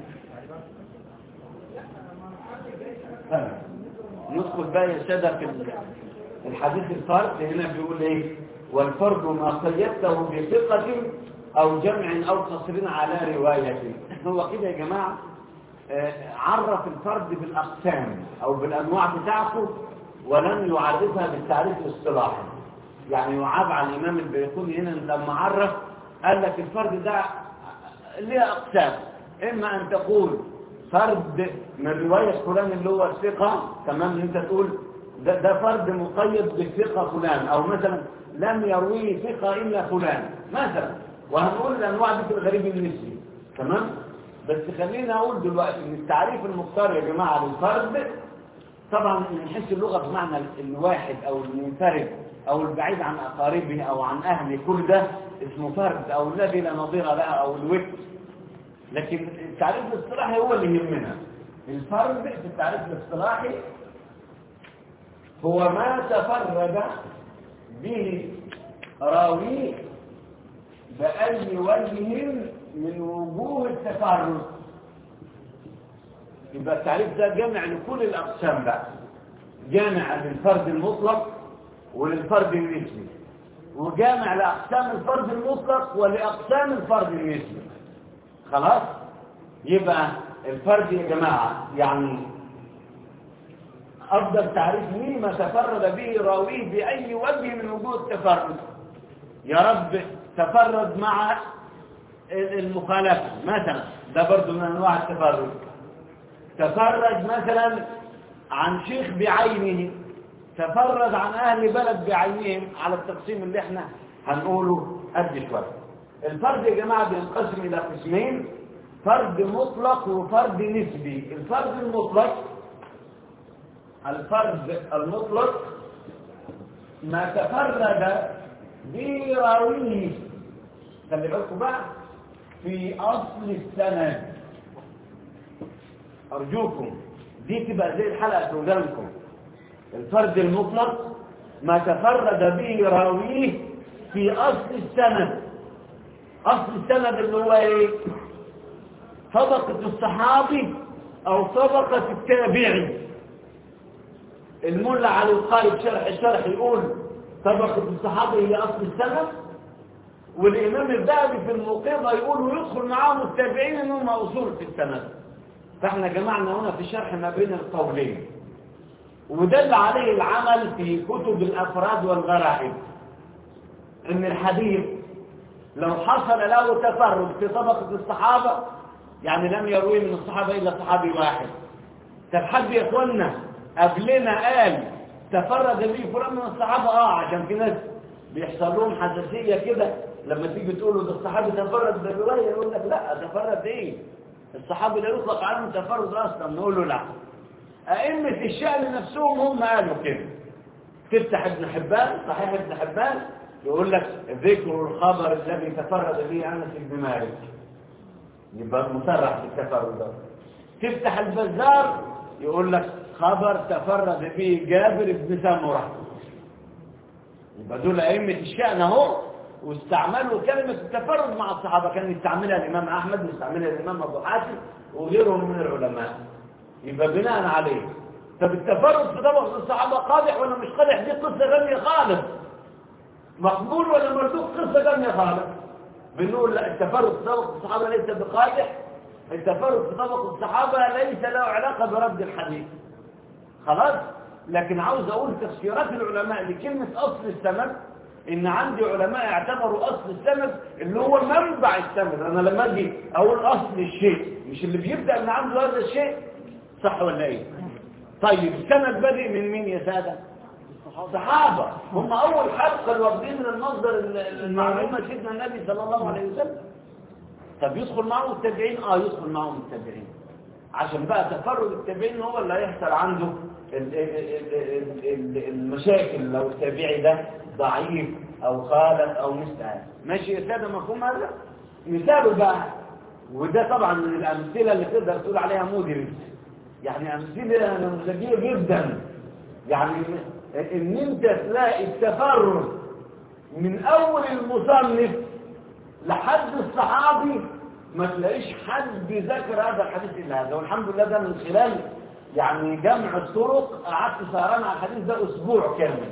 طيب. ندخل بقى يا ساده في ال- الحديث الفرد هنا بيقول ايه والفرد ما قيدته بثقة او جمع او قصر على رواية هو كده يا جماعة آه، عرف الفرد بالاقسام او بالانواع بتاعته ولم يعرفها بالتعريف الاصطلاحي يعني يعاب على الامام البيقوني هنا لما عرف قال لك الفرد ده ليه اقسام اما ان تقول فرد من رواية فلان اللي هو الثقة تمام انت تقول ده, ده فرد مقيد بالثقة فلان او مثلا لم يرويه ثقة الا فلان مثلا وهنقول الانواع دي في الغريب النسبي تمام بس خليني اقول دلوقتي ان التعريف المختار يا جماعه للفرد طبعا من حيث اللغه بمعنى الواحد او المنفرد او البعيد عن اقاربه او عن اهله كل ده اسمه فرد او الذي لا نظير له او الوكت لكن التعريف الاصطلاحي هو اللي يهمنا الفرد في التعريف الاصطلاحي هو ما تفرد به راويه بأي وجه من وجوه التفرد يبقى التعريف ده جامع لكل الأقسام بقى جامع للفرد المطلق وللفرد النسبي وجامع لأقسام الفرد المطلق ولأقسام الفرد النسبي خلاص يبقى الفرد يا جماعة يعني أفضل تعريف ليه ما تفرد به راويه بأي وجه من وجوه التفرد يا رب تفرد مع المخالفة مثلا ده برضو من أنواع التفرد تفرد مثلا عن شيخ بعينه تفرد عن أهل بلد بعينهم على التقسيم اللي احنا هنقوله قد شوية الفرد يا جماعة بينقسم إلى قسمين فرد مطلق وفرد نسبي الفرد المطلق الفرد المطلق ما تفرد به راويه خلي بالكم بقى في أصل السند أرجوكم دي تبقى زي الحلقة تودانكم الفرد المطلق ما تفرد به راويه في أصل السند أصل السند اللي هو إيه طبقة الصحابي أو طبقة التابعي الملا علي القائد شرح الشرح يقول طبقة الصحابي هي أصل السند والإمام الذهبي في المقيمة يقول ويدخل معاهم التابعين إنهم أصول في السند فاحنا جمعنا هنا في الشرح ما بين القولين ودل عليه العمل في كتب الأفراد والغرائب إن الحديث لو حصل له تفرد في طبقة الصحابة يعني لم يروي من الصحابة إلا صحابي واحد طب حد يا إخوانا قبلنا قال تفرد به فلان من الصحابة اه عشان في ناس بيحصل لهم حساسية كده لما تيجي تقول له ده الصحابي تفرد بالرواية يقول لك لا تفرد ايه الصحابي لا يطلق عنه تفرد اصلا نقول له لا أئمة الشأن نفسهم هم قالوا كده تفتح ابن حبان صحيح ابن حبان يقول لك ذكر الخبر الذي تفرد به أنس بن مالك يبقى مصرح بالتفرد ده تفتح البزار يقول لك خبر تفرد به جابر بن سمرة يبقى دول أئمة الشأن اهو واستعملوا كلمة التفرد مع الصحابة كان يستعملها الإمام أحمد ويستعملها الإمام أبو حاتم وغيرهم من العلماء يبقى بناء عليه طب التفرد في طبق الصحابة قادح ولا مش قادح دي قصة غنية خالص مقبول ولا مردود قصة غنية خالص بنقول لا التفرد في طبق الصحابة ليس بقادح التفرد في طبق الصحابة ليس له علاقة برد الحديث خلاص لكن عاوز أقول تفسيرات العلماء لكلمة أصل السند إن عندي علماء اعتبروا أصل السند اللي هو منبع السند أنا لما أجي أقول أصل الشيء مش اللي بيبدأ من عنده هذا الشيء صح ولا إيه طيب السند بدأ من مين يا سادة صحابة هم أول حلقة واخدين من المصدر المعلومة سيدنا النبي صلى الله عليه وسلم طب يدخل معهم التابعين اه يدخل معهم التابعين عشان بقى تفرد التابعين هو اللي هيحصل عنده ال- ال- ال- ال- المشاكل لو التابعي ده ضعيف او خالف او مستعد ماشي يا ساده مفهوم هذا مثاله بقى وده طبعا من الامثله اللي تقدر تقول عليها مودرس يعني امثله نموذجيه جدا يعني ان انت تلاقي التفرد من اول المصنف لحد الصحابي ما تلاقيش حد ذكر هذا الحديث الا هذا والحمد لله ده من خلال يعني جمع الطرق قعدت سهران على الحديث ده اسبوع كامل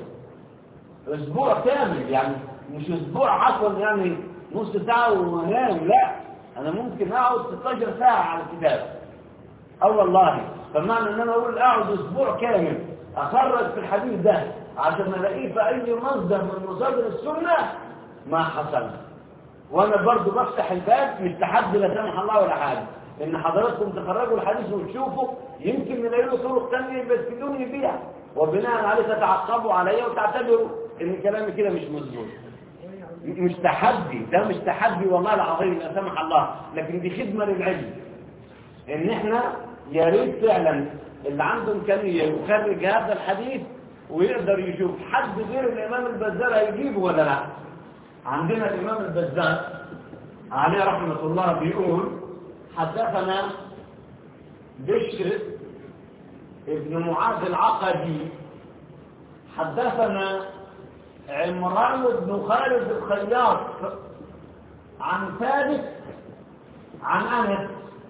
اسبوع كامل يعني مش اسبوع عفوا يعني نص ساعه وانام لا انا ممكن اقعد 16 ساعه على الكتاب اه والله فمعنى ان انا اقول اقعد اسبوع كامل اخرج في الحديث ده عشان الاقيه في اي مصدر من مصادر السنه ما حصل وانا برضو بفتح الباب مش تحدي لا سمح الله ولا حاجه ان حضراتكم تخرجوا الحديث وتشوفوا يمكن نلاقي له طرق ثانيه يبتدوني بيها وبناء عليه تتعقبوا عليا وتعتبروا ان كلامي كده مش مظبوط مش تحدي ده مش تحدي والله العظيم لا سمح الله لكن دي خدمة للعلم ان احنا يا ريت فعلا اللي عنده امكانيه يخرج هذا الحديث ويقدر يشوف حد غير الامام البزار هيجيبه ولا لا عندنا الامام البزار عليه رحمه الله بيقول حدثنا بشر ابن معاذ العقدي حدثنا عمران بن خالد الخياط عن ثابت عن انس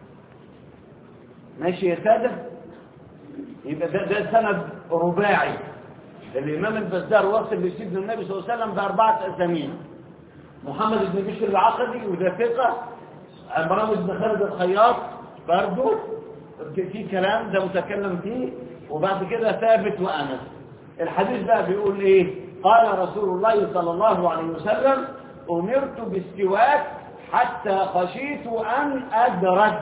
ماشي يا سادة يبقى ده, ده سند رباعي الإمام البزار وصل لسيدنا النبي صلى الله عليه وسلم بأربعة أسامين محمد بن بشر العقدي وده ثقة عمران بن خالد الخياط برضه في كلام ده متكلم فيه وبعد كده ثابت وأنس الحديث بقى بيقول إيه قال رسول الله صلى الله عليه وسلم أمرت بالسواك حتى خشيت أن أدرج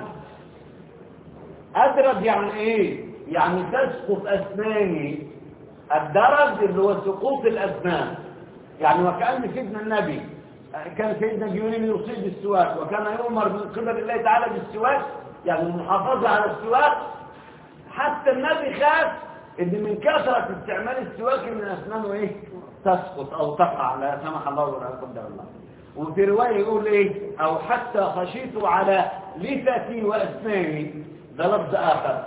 أدرج يعني إيه؟ يعني تسقط أسناني الدرج اللي هو سقوط الأسنان يعني وكأن سيدنا النبي كان سيدنا جبريل يصيب بالسواك وكان يؤمر من قبل الله تعالى بالسواك يعني المحافظة على السواك حتى النبي خاف ان من كثرة استعمال السواك من أسنانه إيه؟ تسقط أو تقع لا سمح الله ولا قدر الله وفي رواية يقول إيه أو حتى خشيت على لثتي وأسناني ده لفظ آخر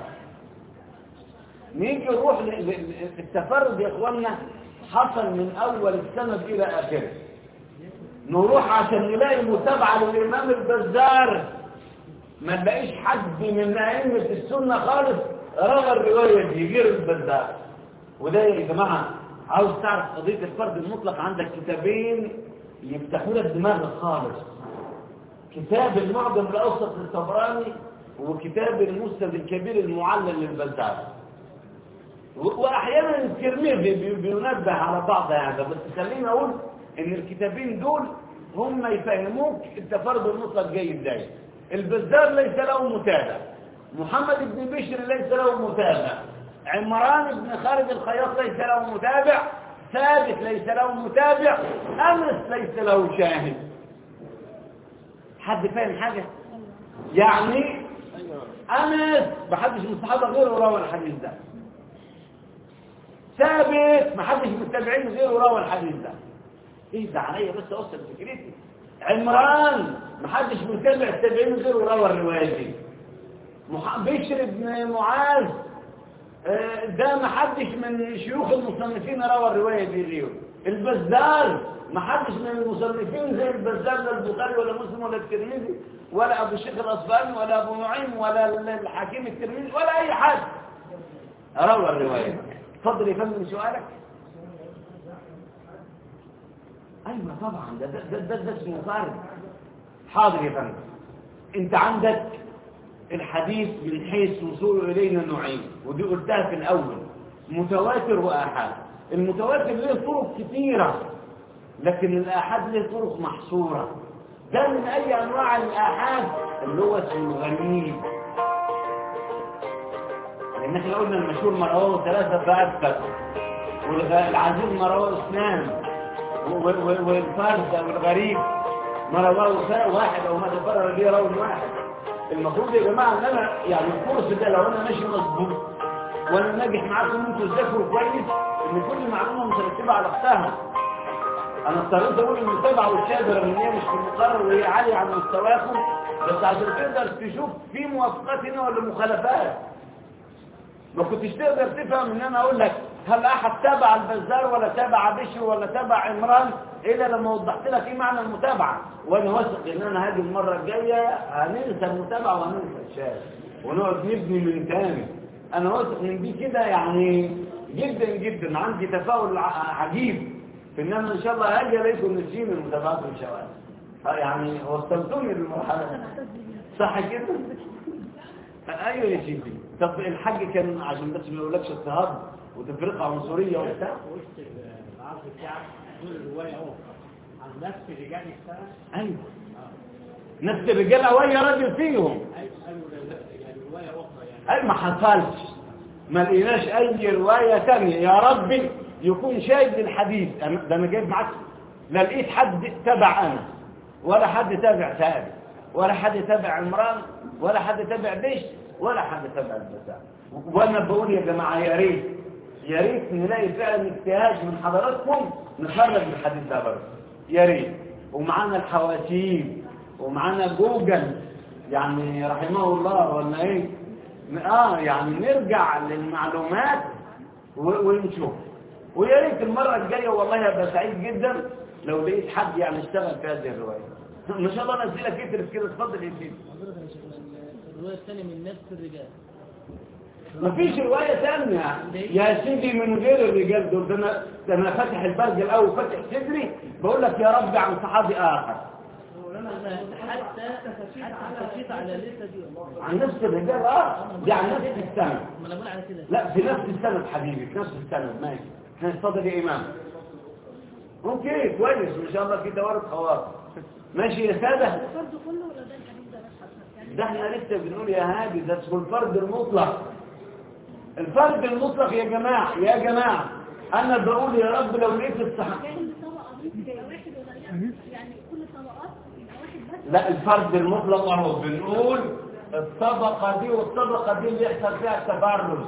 نيجي نروح التفرد يا إخواننا حصل من أول السند إلى آخره نروح عشان نلاقي متابعة للإمام البزار ما نلاقيش حد من أئمة السنة خالص روى الرواية دي غير البزار وده يا جماعة عاوز تعرف قضية الفرد المطلق عندك كتابين يفتحوا لك دماغك خالص كتاب المعجم الأوسط للطبراني وكتاب المسند الكبير المعلل للبزار واحيانا الترمذي بينبه على بعض هذا بس خليني اقول ان الكتابين دول هم يفهموك التفرد المطلق جاي ازاي البزار ليس له متابع محمد بن بشر ليس له متابع عمران بن خالد الخياط ليس له متابع ثابت ليس له متابع انس ليس له شاهد حد فاهم حاجه يعني انس محدش من الصحابه غيره روى الحديث ده ثابت محدش من التابعين غيره روى الحديث ده ايه ده عليا بس اوصل فكرتي عمران محدش من تابع التابعين غيره روى الروايه دي مح... بشر بن معاذ آه، ده محدش من شيوخ المصنفين روى الروايه دي غيره البزار محدش من المصنفين زي البزار لا البخاري ولا مسلم ولا الترمذي ولا ابو الشيخ الاصفهاني ولا ابو نعيم ولا الحكيم الترمذي ولا اي حد روى الروايه اتفضل يا فندم سؤالك ايوه طبعا ده ده ده, ده, ده اسمه فرد حاضر يا فندم انت عندك الحديث من حيث وصوله الينا نوعين ودي قلتها في الاول متواتر واحاد المتواتر له طرق كثيره لكن الاحاد له طرق محصوره ده من اي انواع الاحاد اللي هو اسمه غريب لان احنا قلنا المشهور ما رواه ثلاثه فاكثر والعزيز ما رواه اثنان والفرد او الغريب ما رواه واحد او ما تفرد به راوي واحد المفروض يا جماعه ان انا يعني الكورس ده لو انا ماشي مظبوط وانا ناجح معاكم ان انتوا تذاكروا كويس ان كل معلومه مترتبه على اختها انا اضطريت اقول ان المتابعه والشاذ ان هي مش في المقرر وهي عاليه عن مستواكم بس عشان تقدر تشوف في موافقات هنا ولا مخالفات ما كنتش تقدر تفهم ان انا اقول لك هل احد تابع البزار ولا تابع بشر ولا تابع عمران الا لما وضحت لك ايه معنى المتابعه وانا واثق ان انا هاجي المره الجايه هننسى المتابعه وهننسى الشاذ ونقعد نبني من تاني انا واثق من دي كده يعني جدا جدا عندي تفاؤل عجيب في ان انا ان شاء الله هاجي الاقيكم نسيين المتابعات والشواذ يعني وصلتوني للمرحله صح كده ايوه يا سيدي طب الحاج كان عشان بس ما يقولكش اضطهاد وتفرقه عنصريه وبتاع وسط العرض بتاعك دول الروايه اهو عن نفس الرجال اشتغل ايوه نفس الرجال اوي راجل فيهم ايوه ايوه يعني روايه اخرى يعني اي ما حصلش ما لقيناش اي روايه ثانيه يا ربي يكون شاهد للحديث أنا- ده انا جايب معاك لا لقيت حد تبع انا ولا حد تابع ثابت ولا حد تابع عمران ولا حد تابع بيش ولا حد تابع البتاع وانا بقول يا جماعه يا ريت يا ريت نلاقي فعلا اجتهاد من حضراتكم نخرج الحديث ده برضه يا ريت ومعانا الحواشيم ومعانا جوجل يعني رحمه الله ولا ايه اه يعني نرجع للمعلومات و- ونشوف ويا ريت المره الجايه والله هبقى سعيد جدا لو لقيت حد يعني اشتغل في هذه الروايه ما شاء الله نزلك اترس كده اتفضل يا سيدي الرواية الثانية من نفس الرجال مفيش رواية ثانية يا سيدي من غير الرجال دول ده انا ده انا فاتح البرج الاول وفاتح صدري بقول لك يا رب عن صحابي اخر حتى حتى تشيط على لسه دي عن نفس الرجال اه دي عن نفس السند ما انا بقول على كده لا في نفس السند حبيبي في نفس السند ماشي احنا اتفضل يا امام اوكي كويس ما شاء الله في توارد خواطر ماشي يا ساده الفرد كله ولا ده الحديث ده بس يعني ده احنا لسه بنقول يا هادي ده اسمه الفرد المطلق الفرد المطلق يا جماعة يا جماعة انا بقول يا رب لو لقيت الصحابة كل طبقة بيبقى واحد ولا لا يعني كل طبقات يبقى واحد بس لا الفرد المطلق اهو بنقول الطبقة دي والطبقة دي اللي يحصل فيها التبرز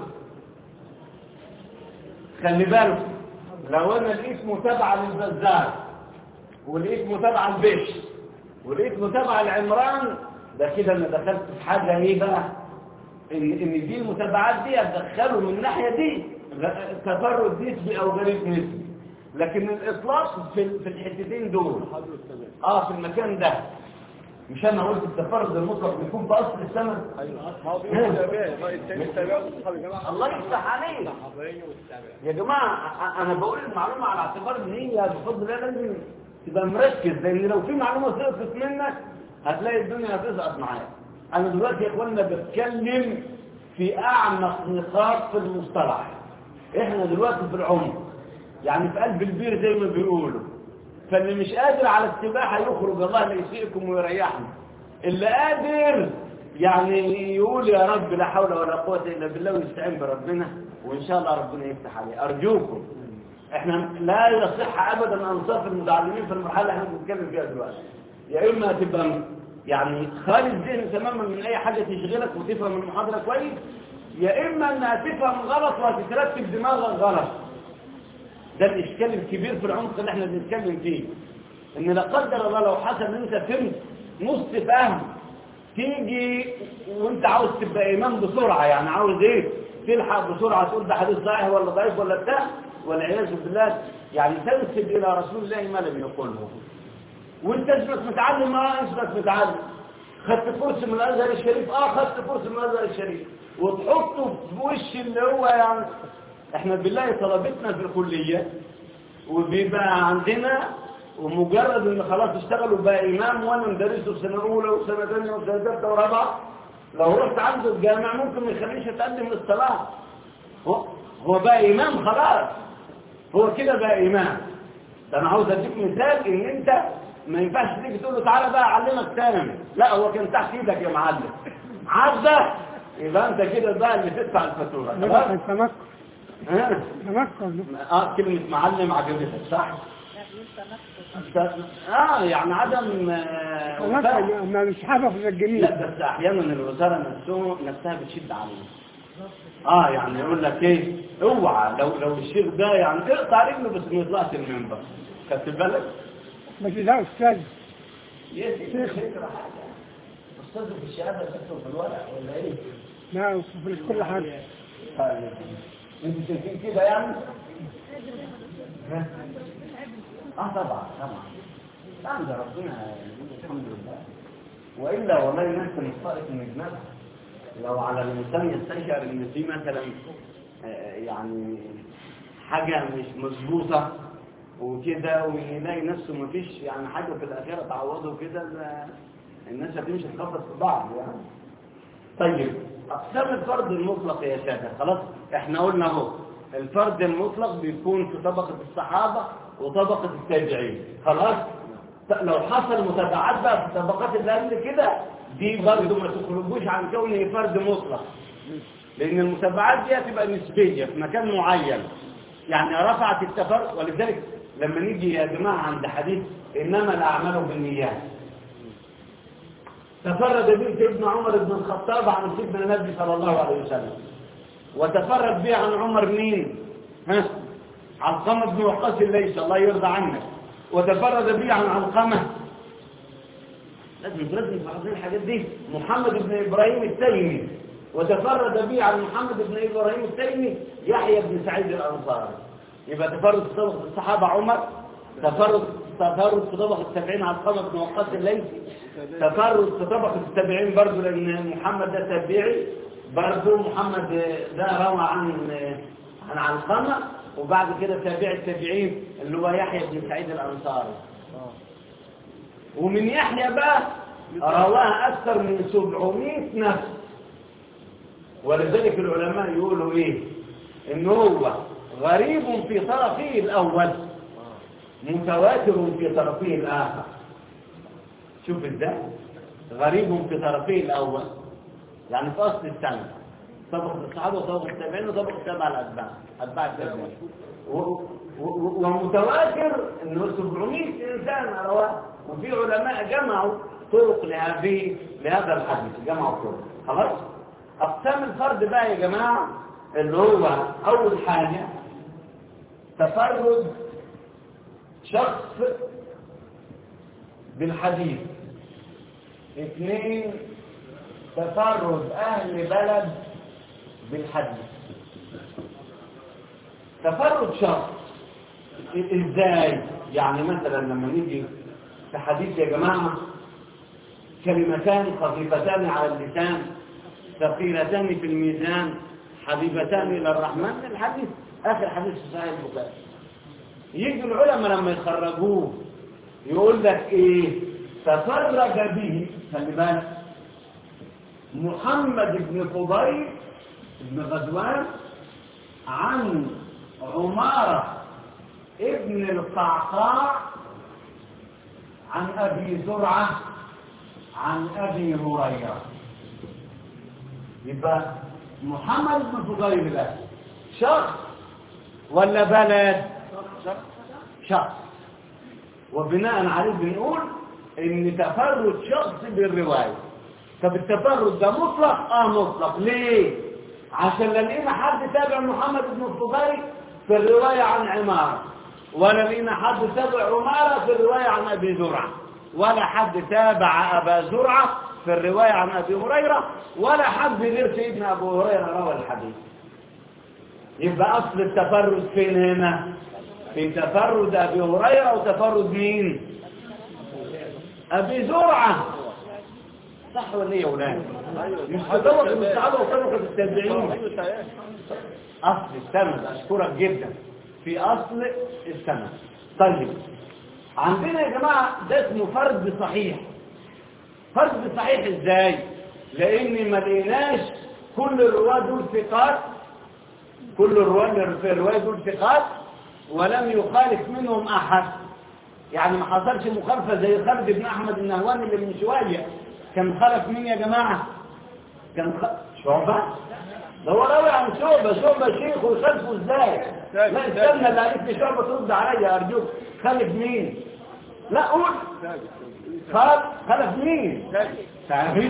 خلي بالك لو انا لقيت متابعة للبزار ولقيت متابعة لبش ولقيت متابعة لعمران ده كده انا دخلت في حاجة ايه بقى ان ان دي المتابعات دي ادخله من الناحية دي غ- تفرد نسبي او غريب نسبي لكن الاطلاق في في الحتتين دول اه في المكان ده مش انا قلت التفرد المطلق بيكون في اصل السند ايوه ما هو بيقول تابع ما التاني تابع اصحاب الجماعه الله يفتح عليك الصحابيه والتابع يا جماعة أ- أنا بقول المعلومة على اعتبار إن هي بفضل الله لازم تبقى مركز لأن لو في معلومة سقطت منك هتلاقي الدنيا هتسقط معاك أنا دلوقتي يا إخوانا بتكلم في أعمق نقاط في المصطلح إحنا دلوقتي في العمر يعني في قلب البير زي ما بيقولوا فاللي مش قادر على السباحة يخرج الله لا يسيئكم ويريحنا اللي قادر يعني يقول يا رب لا حول ولا قوة إلا بالله ويستعين بربنا وإن شاء الله ربنا يفتح عليه أرجوكم احنا لا يصح ابدا ان نصف المتعلمين في المرحله اللي احنا بنتكلم فيها دلوقتي يا اما تبقى يعني خالي الذهن تماما من اي حاجه تشغلك وتفهم المحاضره كويس يا اما انها تفهم غلط وهتترتب دماغك غلط ده الاشكال الكبير في العمق اللي احنا بنتكلم فيه ان لا قدر الله لو حصل ان انت فهمت نص فهم تيجي وانت عاوز تبقى امام بسرعه يعني عاوز ايه تلحق بسرعه تقول ده حديث صحيح ولا ضعيف ولا بتاع والعياذ بالله يعني تنسب الى رسول الله ما لم يقله وانت اسمك متعلم اه اسمك متعلم خدت كورس من الازهر الشريف اه خدت كورس من الازهر الشريف وتحطه في وش اللي هو يعني احنا بالله طلبتنا في الكليه وبيبقى عندنا ومجرد ان خلاص اشتغلوا بقى امام وانا مدرسه في سنه اولى وسنه ثانيه وسنه ثالثه ورابعه لو رحت عنده الجامع ممكن ما يخليش اتقدم للصلاه هو هو بقى امام خلاص هو كده بقى امام ده انا عاوز اديك مثال ان انت ما ينفعش تيجي تقول له تعالى بقى اعلمك تاني لا هو كان تحت ايدك يا معلم عدى يبقى انت كده بقى اللي تدفع الفاتوره خلاص تمكن ها؟ تمكن اه كلمه معلم عجبتك صح لا ينسى نفسه اه يعني عدم آه، وفاء. تمكن ما مش حافظ الجميل لا بس احيانا الوزاره نفسه نفسها بتشد عليه اه يعني يقول لك ايه اوعى لو لو الشيخ ده يعني اقطع رجله بس ما يطلعش المنبر خدت بالك بس ده استاذ يا سيدي فكره حاجه استاذ في الشهاده بس في الورق ولا ايه لا في كل حاجه طيب انتوا شايفين كده يعني ها؟ اه طبعا طبعا لا ده ربنا الحمد لله والا والله الناس مصطلح من دماغها لو على الانسان يستشعر ان في مثلا آه، يعني حاجه مش مظبوطه وكده ويلاقي نفسه ما فيش يعني حاجه في الاخره تعوضه كده لا- الناس هتمشي تخبط في بعض يعني طيب أقسام الفرد المطلق يا سادة خلاص احنا قلنا اهو الفرد المطلق بيكون في طبقة الصحابة وطبقة التابعين خلاص ط- لو حصل متابعات بقى في الطبقات اللي قبل كده دي برضه ما تخرجوش عن كونه فرد مطلق لأن المتابعات دي هتبقى نسبية في مكان معين يعني رفعت التفرد ولذلك لما نيجي يا جماعة عند حديث إنما الأعمال بالنيات تفرد به سيدنا عمر بن الخطاب عن سيدنا النبي صلى الله عليه وسلم وتفرد به عن عمر مين ها علقمة بن وقاص الليث الله يرضى عنك وتفرد به عن علقمة لازم لازم تعرفين الحاجات دي محمد بن إبراهيم التيمي وتفرد به عن محمد بن إبراهيم التيمي يحيى بن سعيد الأنصاري يبقى تفرد في طبقة الصحابة عمر تفرد تفرد في طبقة التابعين علقمة بن وقاص الليثي تفرد في طبقة التابعين برضه لأن محمد ده تابعي برضه محمد ده روى عن عن علقمة وبعد كده تابع التابعين اللي هو يحيى بن سعيد الأنصاري ومن يحيى بقى رواه أكثر من 700 نفس ولذلك العلماء يقولوا إيه إن هو غريب في طرفه الأول متواتر في طرفه الآخر شوف ازاي غريب في طرفه الأول يعني في أصل السنة طبقة الصحابة وطبقة التابعين وطبقة التابع الأتباع أتباع التابعين و- و- و- ومتواتر انه 700 انسان رواه وفي علماء جمعوا طرق لهذه لهذا الحديث جمعوا طرق خلاص اقسام الفرد بقى يا جماعه اللي هو اول حاجه تفرد شخص بالحديث اثنين تفرد اهل بلد بالحديث تفرد شخص ازاي يعني مثلا لما نيجي في حديث يا جماعة كلمتان خفيفتان على اللسان ثقيلتان في الميزان حبيبتان إلى الرحمن الحديث آخر حديث في صحيح البخاري يجي العلماء لما يخرجوه يقول لك ايه تفرج به خلي بالك محمد بن فضيل بن غزوان عن عمارة ابن القعقاع عن أبي زرعة عن أبي هريرة يبقى محمد بن فضيل ده شخص ولا بلد شخص وبناء عليه بنقول ان تفرد شخص بالرواية طب التفرد ده مطلق اه مطلق ليه عشان لا لقينا حد تابع محمد بن الفضيل في الرواية عن عمارة ولا لقينا حد تابع عمارة في الرواية عن أبي زرعة ولا حد تابع أبا زرعة في الرواية عن أبي هريرة ولا حد غير سيدنا أبو هريرة روى الحديث يبقى أصل التفرد فين هنا في تفرد أبي هريرة وتفرد مين أبي زرعة صح ولا ايه يا ولاد مش في طبقة الصحابة وطبقة التابعين أصل السند أشكرك جدا في أصل السند طيب عندنا يا جماعة ده اسمه فرد صحيح فرد صحيح ازاي لان ما لقيناش كل الرواة دول ثقات كل الرواة اللي في الرواية دول ثقات ولم يخالف منهم احد يعني ما حصلش مخالفة زي خالد بن احمد النهواني اللي من شوية كان خالف مين يا جماعة كان خ... شعبة ده هو راوي عن شعبة شعبة شيخ وخلفه ازاي لا استنى اللي قالت لي شعبة ترد عليا ارجوك خالف مين لا قول خالف خالف مين تعرف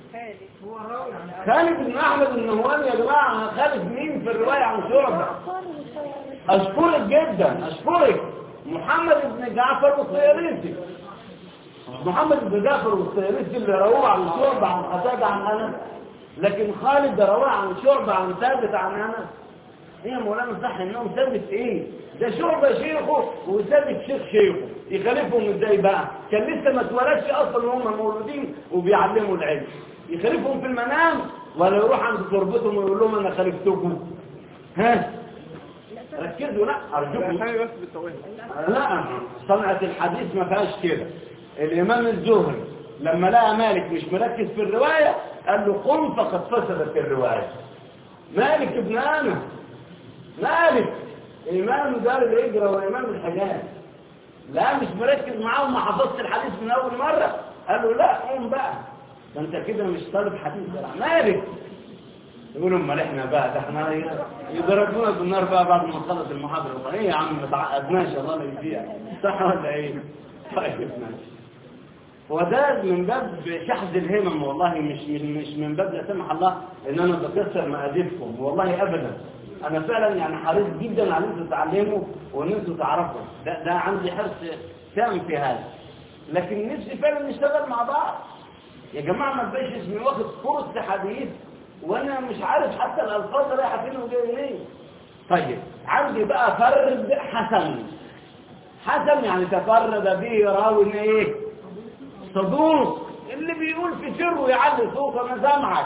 خالد بن احمد النهواني يا جماعه خالد مين في الروايه عن شعبه اشكرك جدا اشكرك محمد بن جعفر والطيالسي محمد بن جعفر والطيالسي اللي رواه عن شعبه عن قتاده عن انس لكن خالد ده رواه عن شعبه عن ثابت عن انس هي مولانا صح انهم ثابت ايه ده شعبه شيخه وثابت شيخ شيخه يخالفهم ازاي بقى كان لسه ما اتولدش اصلا وهم مولودين وبيعلموا العلم يخالفهم في المنام ولا يروح عند تربتهم ويقول لهم انا خالفتكم ها ركزوا لا ارجوكم حاجة بس بالتوهيم لا صنعة الحديث ما فيهاش كده الامام الزهري لما لقى مالك مش مركز في الرواية قال له قم فقد فسدت الرواية مالك ابن انس مالك امام دار الهجرة وامام الحجاز لا مش مركز معاه وما حفظت الحديث من اول مرة قال له لا قوم بقى ده انت كده مش طالب حديث ده مالك يقولوا امال احنا بقى ده احنا يضربونا بالنار بقى بعد ما نخلص المحاضره ايه يا عم ما تعقدناش الله لا يهديها صح ولا ايه طيب ماشي وده من باب شحذ الهمم والله مش مش من باب لا سمح الله ان انا بكسر مقاديفكم والله ابدا انا فعلا يعني حريص جدا على ان انتوا تتعلموا وان انتوا تعرفوا ده, ده عندي حرص تام في هذا لكن نفسي فعلا نشتغل مع بعض يا جماعه ما تبقاش اسمي واخد كورس حديث وانا مش عارف حتى الالفاظ رايحه فين وجايه منين طيب عندي بقى فرد حسن حسن يعني تفرد به راوي ايه صدوق اللي بيقول في سره يعلي صوته انا سامعك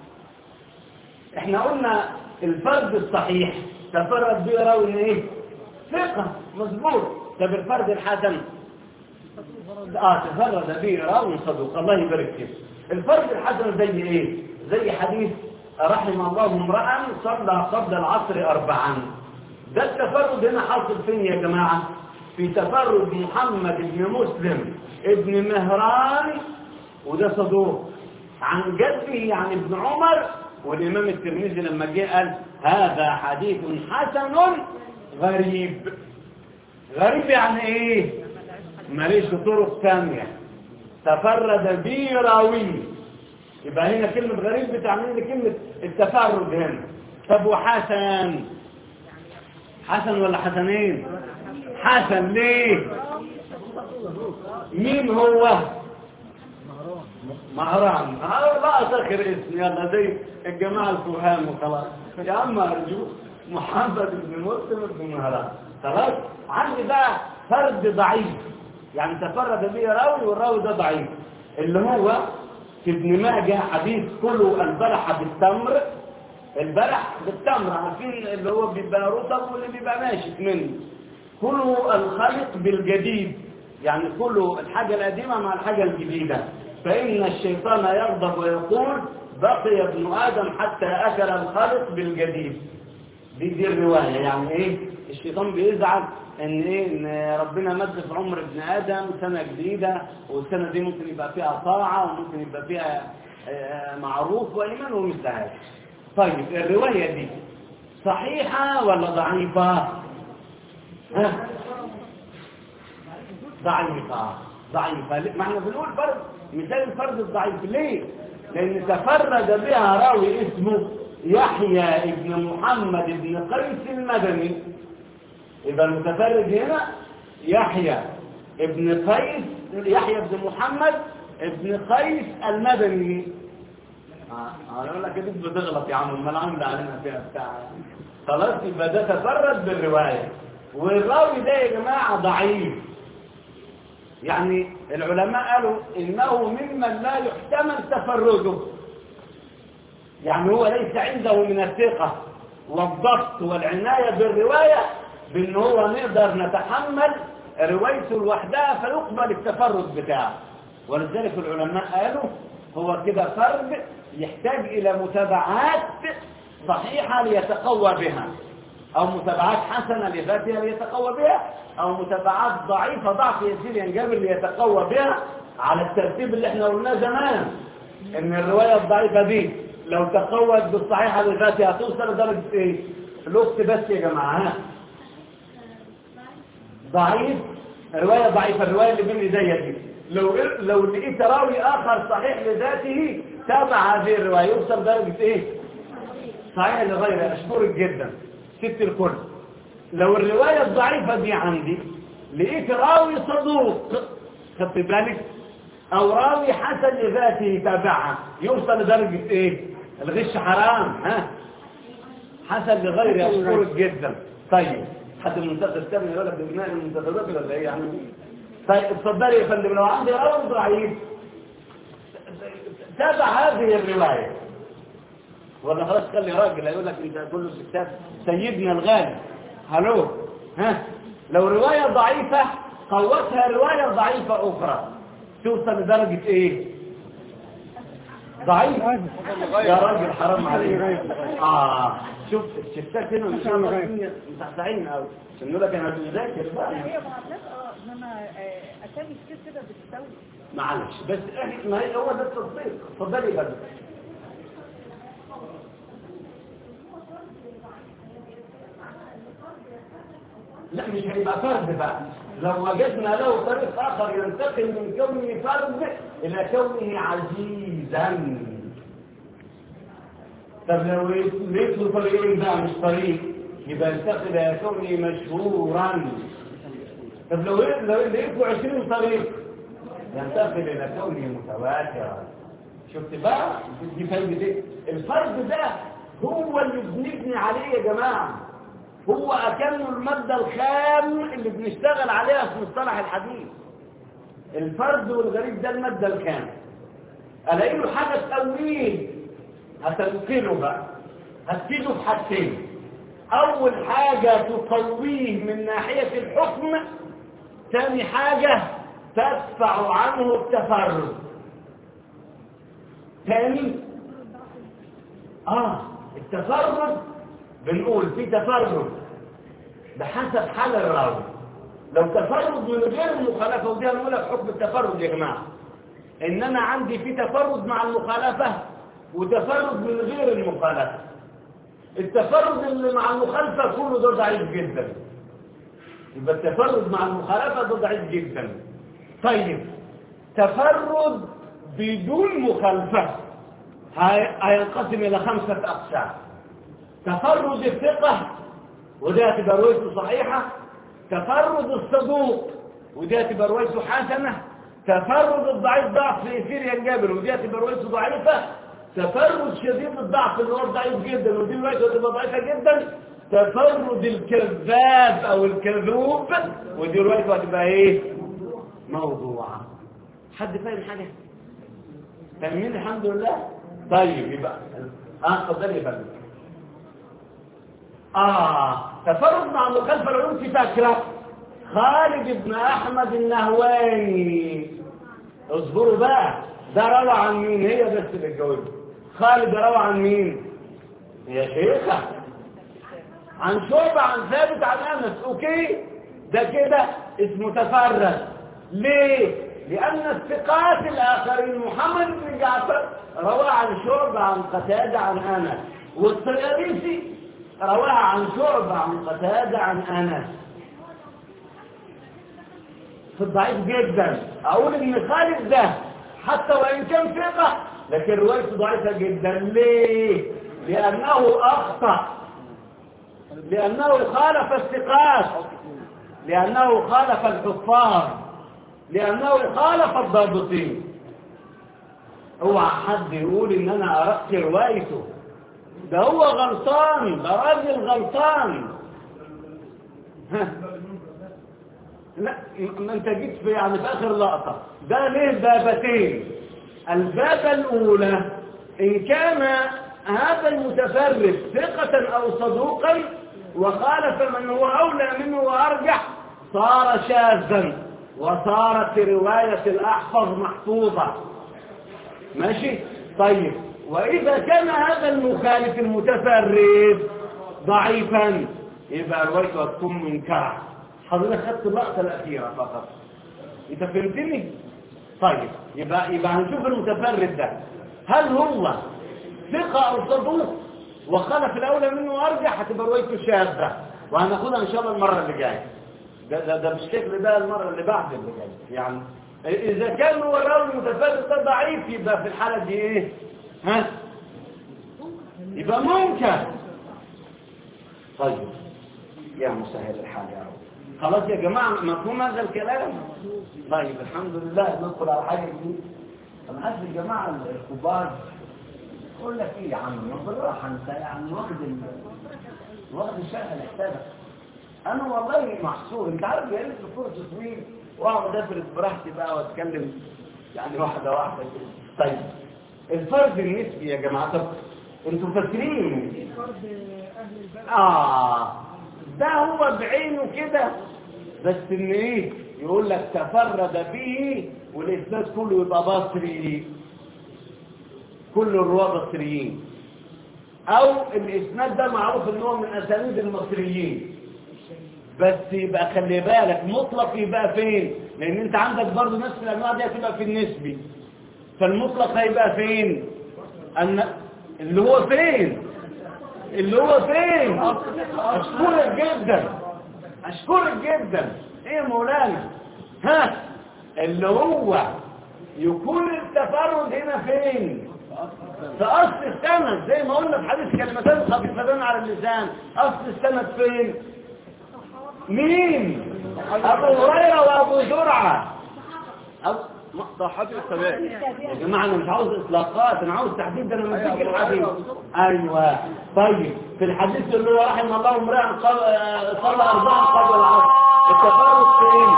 احنا قلنا الفرد الصحيح تفرد به راوي ايه ثقة مظبوط طب الفرد الحسن اه تفرد به راوي صدوق الله يبارك فيك الفرد الحسن زي ايه زي حديث رحم الله امرأ صلى قبل العصر أربعا ده التفرد هنا حاصل فين يا جماعة في تفرد محمد بن مسلم ابن مهران وده صدوق عن جده يعني ابن عمر والإمام الترمذي لما جه قال هذا حديث حسن غريب غريب يعني ايه ماليش طرق ثانية تفرد به راوي يبقى هنا كلمة غريب بتعمل لي كلمة التفرد هنا طب وحسن حسن ولا حسنين حسن ليه مين هو مهران اه لا اذكر اسم يلا زي الجماعه الفهام وخلاص يا عم ارجوك محمد بن مسلم بن مهران خلاص عندي بقى فرد ضعيف يعني تفرد به راوي والراوي ده ضعيف اللي هو في ابن ماجه حديث كله البلح بالتمر البلح بالتمر عارفين اللي هو بيبقى رطب واللي بيبقى ناشف منه كلوا الخلق بالجديد يعني كلوا الحاجة القديمة مع الحاجة الجديدة فإن الشيطان يغضب ويقول بقي ابن آدم حتى أكل الخلق بالجديد دي دي الرواية يعني إيه الشيطان بيزعل إن إيه إن ربنا مد في عمر ابن آدم سنة جديدة والسنة دي ممكن يبقى فيها طاعة وممكن يبقى فيها آه، معروف وإيمان ومثل هذا طيب الرواية دي صحيحة ولا ضعيفة؟ ها؟ ضعيفة ضعيفة ما احنا بنقول فرد مثال الفرد الضعيف ليه؟ لأن تفرد بها راوي اسمه يحيى ابن محمد بن قيس المدني يبقى المتفرد هنا يحيى ابن قيس يحيى ابن محمد ابن قيس المدني اه انا اقول لك انت بتغلط يا عم امال عامل علينا فيها بتاع خلاص يبقى ده تفرد بالروايه والراوي ده يا جماعه ضعيف يعني العلماء قالوا انه ممن لا يحتمل تفرده يعني هو ليس عنده من الثقه والضبط والعنايه بالروايه بان هو نقدر نتحمل روايته لوحدها فيقبل التفرد بتاعه ولذلك العلماء قالوا هو كده فرد يحتاج إلى متابعات صحيحة ليتقوى بها أو متابعات حسنة لذاتها ليتقوى بها أو متابعات ضعيفة ضعف يسير ينجبر ليتقوى بها على الترتيب اللي احنا قلناه زمان ان الرواية الضعيفة دي لو تقوت بالصحيحة لذاتها توصل لدرجة ايه الوقت بس يا جماعة ها ضعيف رواية ضعيفة الرواية اللي بين ايديا دي لو لو لقيت راوي اخر صحيح لذاته تابع هذه الرواية يوصل درجة ايه صحيح لغيره اشكرك جدا ست الكل لو الرواية الضعيفة دي عندي لقيت راوي صدوق خدت بالك او راوي حسن لذاته تابعها يوصل لدرجة ايه الغش حرام ها حسن لغيره اشكرك جدا طيب حد من المنتخب الثاني يقول لك بناء المنتخبات ولا ايه يعني طيب اتفضلي يا فندم لو عندي راوي ضعيف تابع هذه الرواية ولا خلاص خلي راجل يقول لك انت كل الستات سيدنا الغالي هلو ها لو رواية ضعيفة قوتها رواية ضعيفة أخرى توصل لدرجة ايه ضعيف يا راجل حرام عليك اه شوف الشفتات هنا مش مصحصحين قوي عشان نقول لك انا بذاكر بقى هي معادلات اه انما آه، اسامي كتير كده بتستوي معلش بس احنا ما هي هو ده التصديق اتفضلي بقى لا مش هيبقى فرد بقى لو وجدنا له طريق اخر ينتقل من كونه فرد الى كونه عزيزا طب لو لقيت له طريقين بقى مش طريق يبقى ينتقل الى كونه مشهورا طب لو لو لقيت له 20 طريق ينتقل الى كونه متواترا شفت بقى دي فايده ايه الفرد ده هو اللي بنبني عليه يا جماعه هو اكنه الماده الخام اللي بنشتغل عليها في مصطلح الحديث الفرد والغريب ده الماده الخام الاقي له حاجه تقويه هتنقله بقى هتفيده في حاجتين اول حاجه تقويه من ناحيه الحكم ثاني حاجه تدفع عنه التفرد ثاني اه التفرد بنقول في تفرد بحسب حال الراوي لو تفرد من غير المخالفة ودي هنقولها في حكم التفرد يا جماعة ان انا عندي في تفرد مع المخالفة وتفرد من غير المخالفة التفرد اللي مع المخالفة كله ده ضعيف جدا يبقى التفرد مع المخالفة ده ضعيف جدا طيب تفرد بدون مخالفة هي- هينقسم إلى خمسة أقسام تفرد الثقة وده تبقى روايته صحيحة تفرد الصدوق وده تبقى روايته حسنة تفرد الضعيف ضعف في سيريا الجابر وده تبقى روايته ضعيفة تفرد شديد الضعف اللي هو ضعيف جدا ودي روايته تبقى ضعيفة جدا تفرد الكذاب او الكذوب ودي روايته هتبقى ايه موضوعة حد فاهم حاجة فاهمين الحمد لله طيب يبقى اه اتفضل يا فندم آه تفرد مع المخالفة العلوم في فاكرة خالد بن أحمد النهواني اصبروا بقى ده روى عن مين هي بس اللي تجاوبها خالد روى عن مين يا شيخة عن شعبة عن ثابت عن أنس أوكي ده كده اسمه تفرد ليه لأن الثقات الآخرين محمد بن جعفر روى عن شعبة عن قتادة عن أنس والطياليسي رواها عن شعبة عن قتادة عن أنس في الضعيف جدا أقول إن خالد ده حتى وإن كان ثقة لكن روايته ضعيفة جدا ليه؟ لأنه أخطأ لأنه خالف الثقات لأنه خالف الحفاظ لأنه خالف الضابطين اوعى حد يقول إن أنا أرقت روايته ده هو غلطان ده راجل غلطان ها. لا ما انت جيت في يعني في اخر لقطة ده ليه بابتين البابة الاولى ان كان هذا المتفرد ثقة او صدوقا وخالف من هو اولى منه وارجح صار شاذا وصارت رواية الاحفظ محفوظة ماشي طيب وإذا كان هذا المخالف المتفرد ضعيفا يبقى روايته هتكون منكرة حضرتك خدت اللقطة الأخيرة فقط أنت فهمتني؟ طيب يبقى يبقى هنشوف المتفرد ده هل هو ثقة أو صدوق وخالف الأولى منه وأرجح هتبقى روايته شاذة وهناخدها إن شاء الله المرة اللي جاية ده ده ده بالشكل ده المرة اللي بعد اللي جاية يعني إذا كان هو الراوي المتفرد ده ضعيف يبقى في الحالة دي إيه؟ ها يبقى ممكن طيب يا مسهل الحال يا رب خلاص يا جماعة مفهوم هذا الكلام طيب الحمد لله ندخل على حاجة جديدة أنا عارف الجماعة الكبار أقول لك إيه يا عم ما بالراحة أنت يعني واخد ال... واخد الشرح لحسابك أنا والله محصور أنت عارف يا ريت فرصة طويل وأقعد أفرد براحتي بقى وأتكلم يعني واحدة واحدة كده طيب الفرد النسبي يا جماعة طب انتوا فاكرين اه ده هو بعينه كده بس ان ايه يقول لك تفرد به والاسناد كله يبقى بصري كل الرواه بصريين او الاسناد ده معروف ان هو من اسانيد المصريين بس يبقى خلي بالك مطلق يبقى فين لان انت عندك برضه نفس الانواع دي هتبقى في النسبي فالمطلق هيبقى فين أن اللي هو فين اللي هو فين أشكرك جدا اشكرك جدا ايه يا مولانا ها اللي هو يكون التفرد هنا فين في اصل السند زي ما قلنا في حديث كلمتان خفيفتان على اللسان اصل السند فين مين ابو هريره وابو زرعه أو... ما- صحابي السباق يا جماعة أنا مش عاوز إطلاقات أنا عاوز تحديد أنا مديك الحديث أيوة طيب في الحديث اللي هو رحم الله امرأ قال- آه، صلى أربعا قبل العصر التفرد فين؟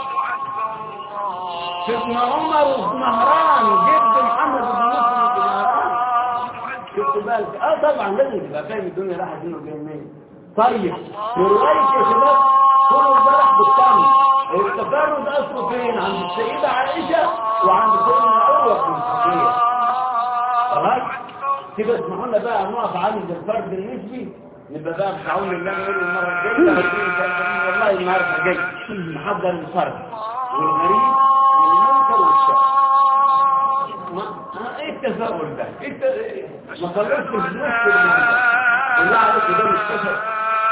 في ابن عمر وابن مهران جد محمد بن مسلم بن مهران شفت بالك اه طبعا لازم تبقى فاهم الدنيا رايحه فين وجايه منين طيب وروايه يا شباب كل امبارح بالتم التفرد اصله فين عند السيده عائشه وعند سيدنا عروه بن الزبير خلاص كده اسمحوا لنا بقى نقف عند الفرد النسبي نبقى بقى مش عاوز اللي انا اقوله المره الجايه هتكون والله النهارده جاي محضر الفرد والغريب والمنكر والشر ما آه، ايه التفاؤل ده إيه الت- ما خلصتش في نص الموضوع بالله عليك ده مش كفر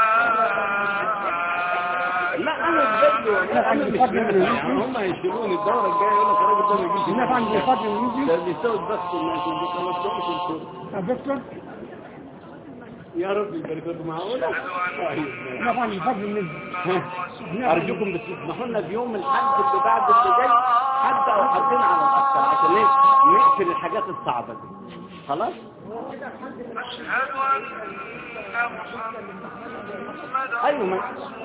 لا انا بجد والله انا مش فاهم يعني هم هيشيلوني الدوره الجايه يقول لك الراجل ده ما يجيش هناك عند الفضل النبي ده بيساوي بس الناس اللي بيخلصوش الشغل دكتور يا رب يبارك لكم معقوله هناك عند الفضل النبي ارجوكم بس تسمحوا لنا بيوم الحد اللي بعد اللي جاي حتى او حدين على الاكثر عشان ايه نقفل الحاجات الصعبه دي خلاص ايوه ما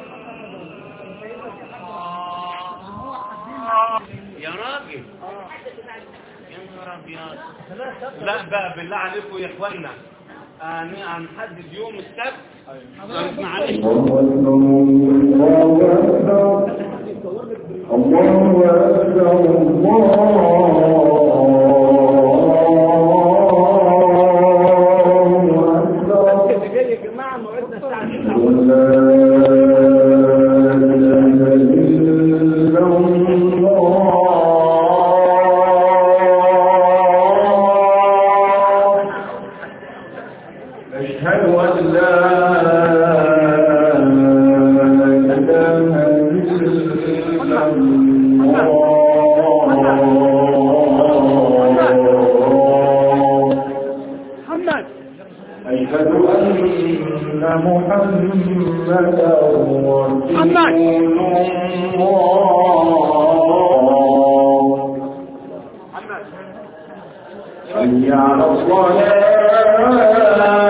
يا راجل يا نهار ابيض لا بقى بالله عليكم يا اخوانا هن- هنحدد يوم السبت معلش اللي جاي يا جماعه موعدنا الساعه 9 أشهد أن لا إله إلا الله محمد أشهد أن محمدا رسول محمد. الله حي على الصلاة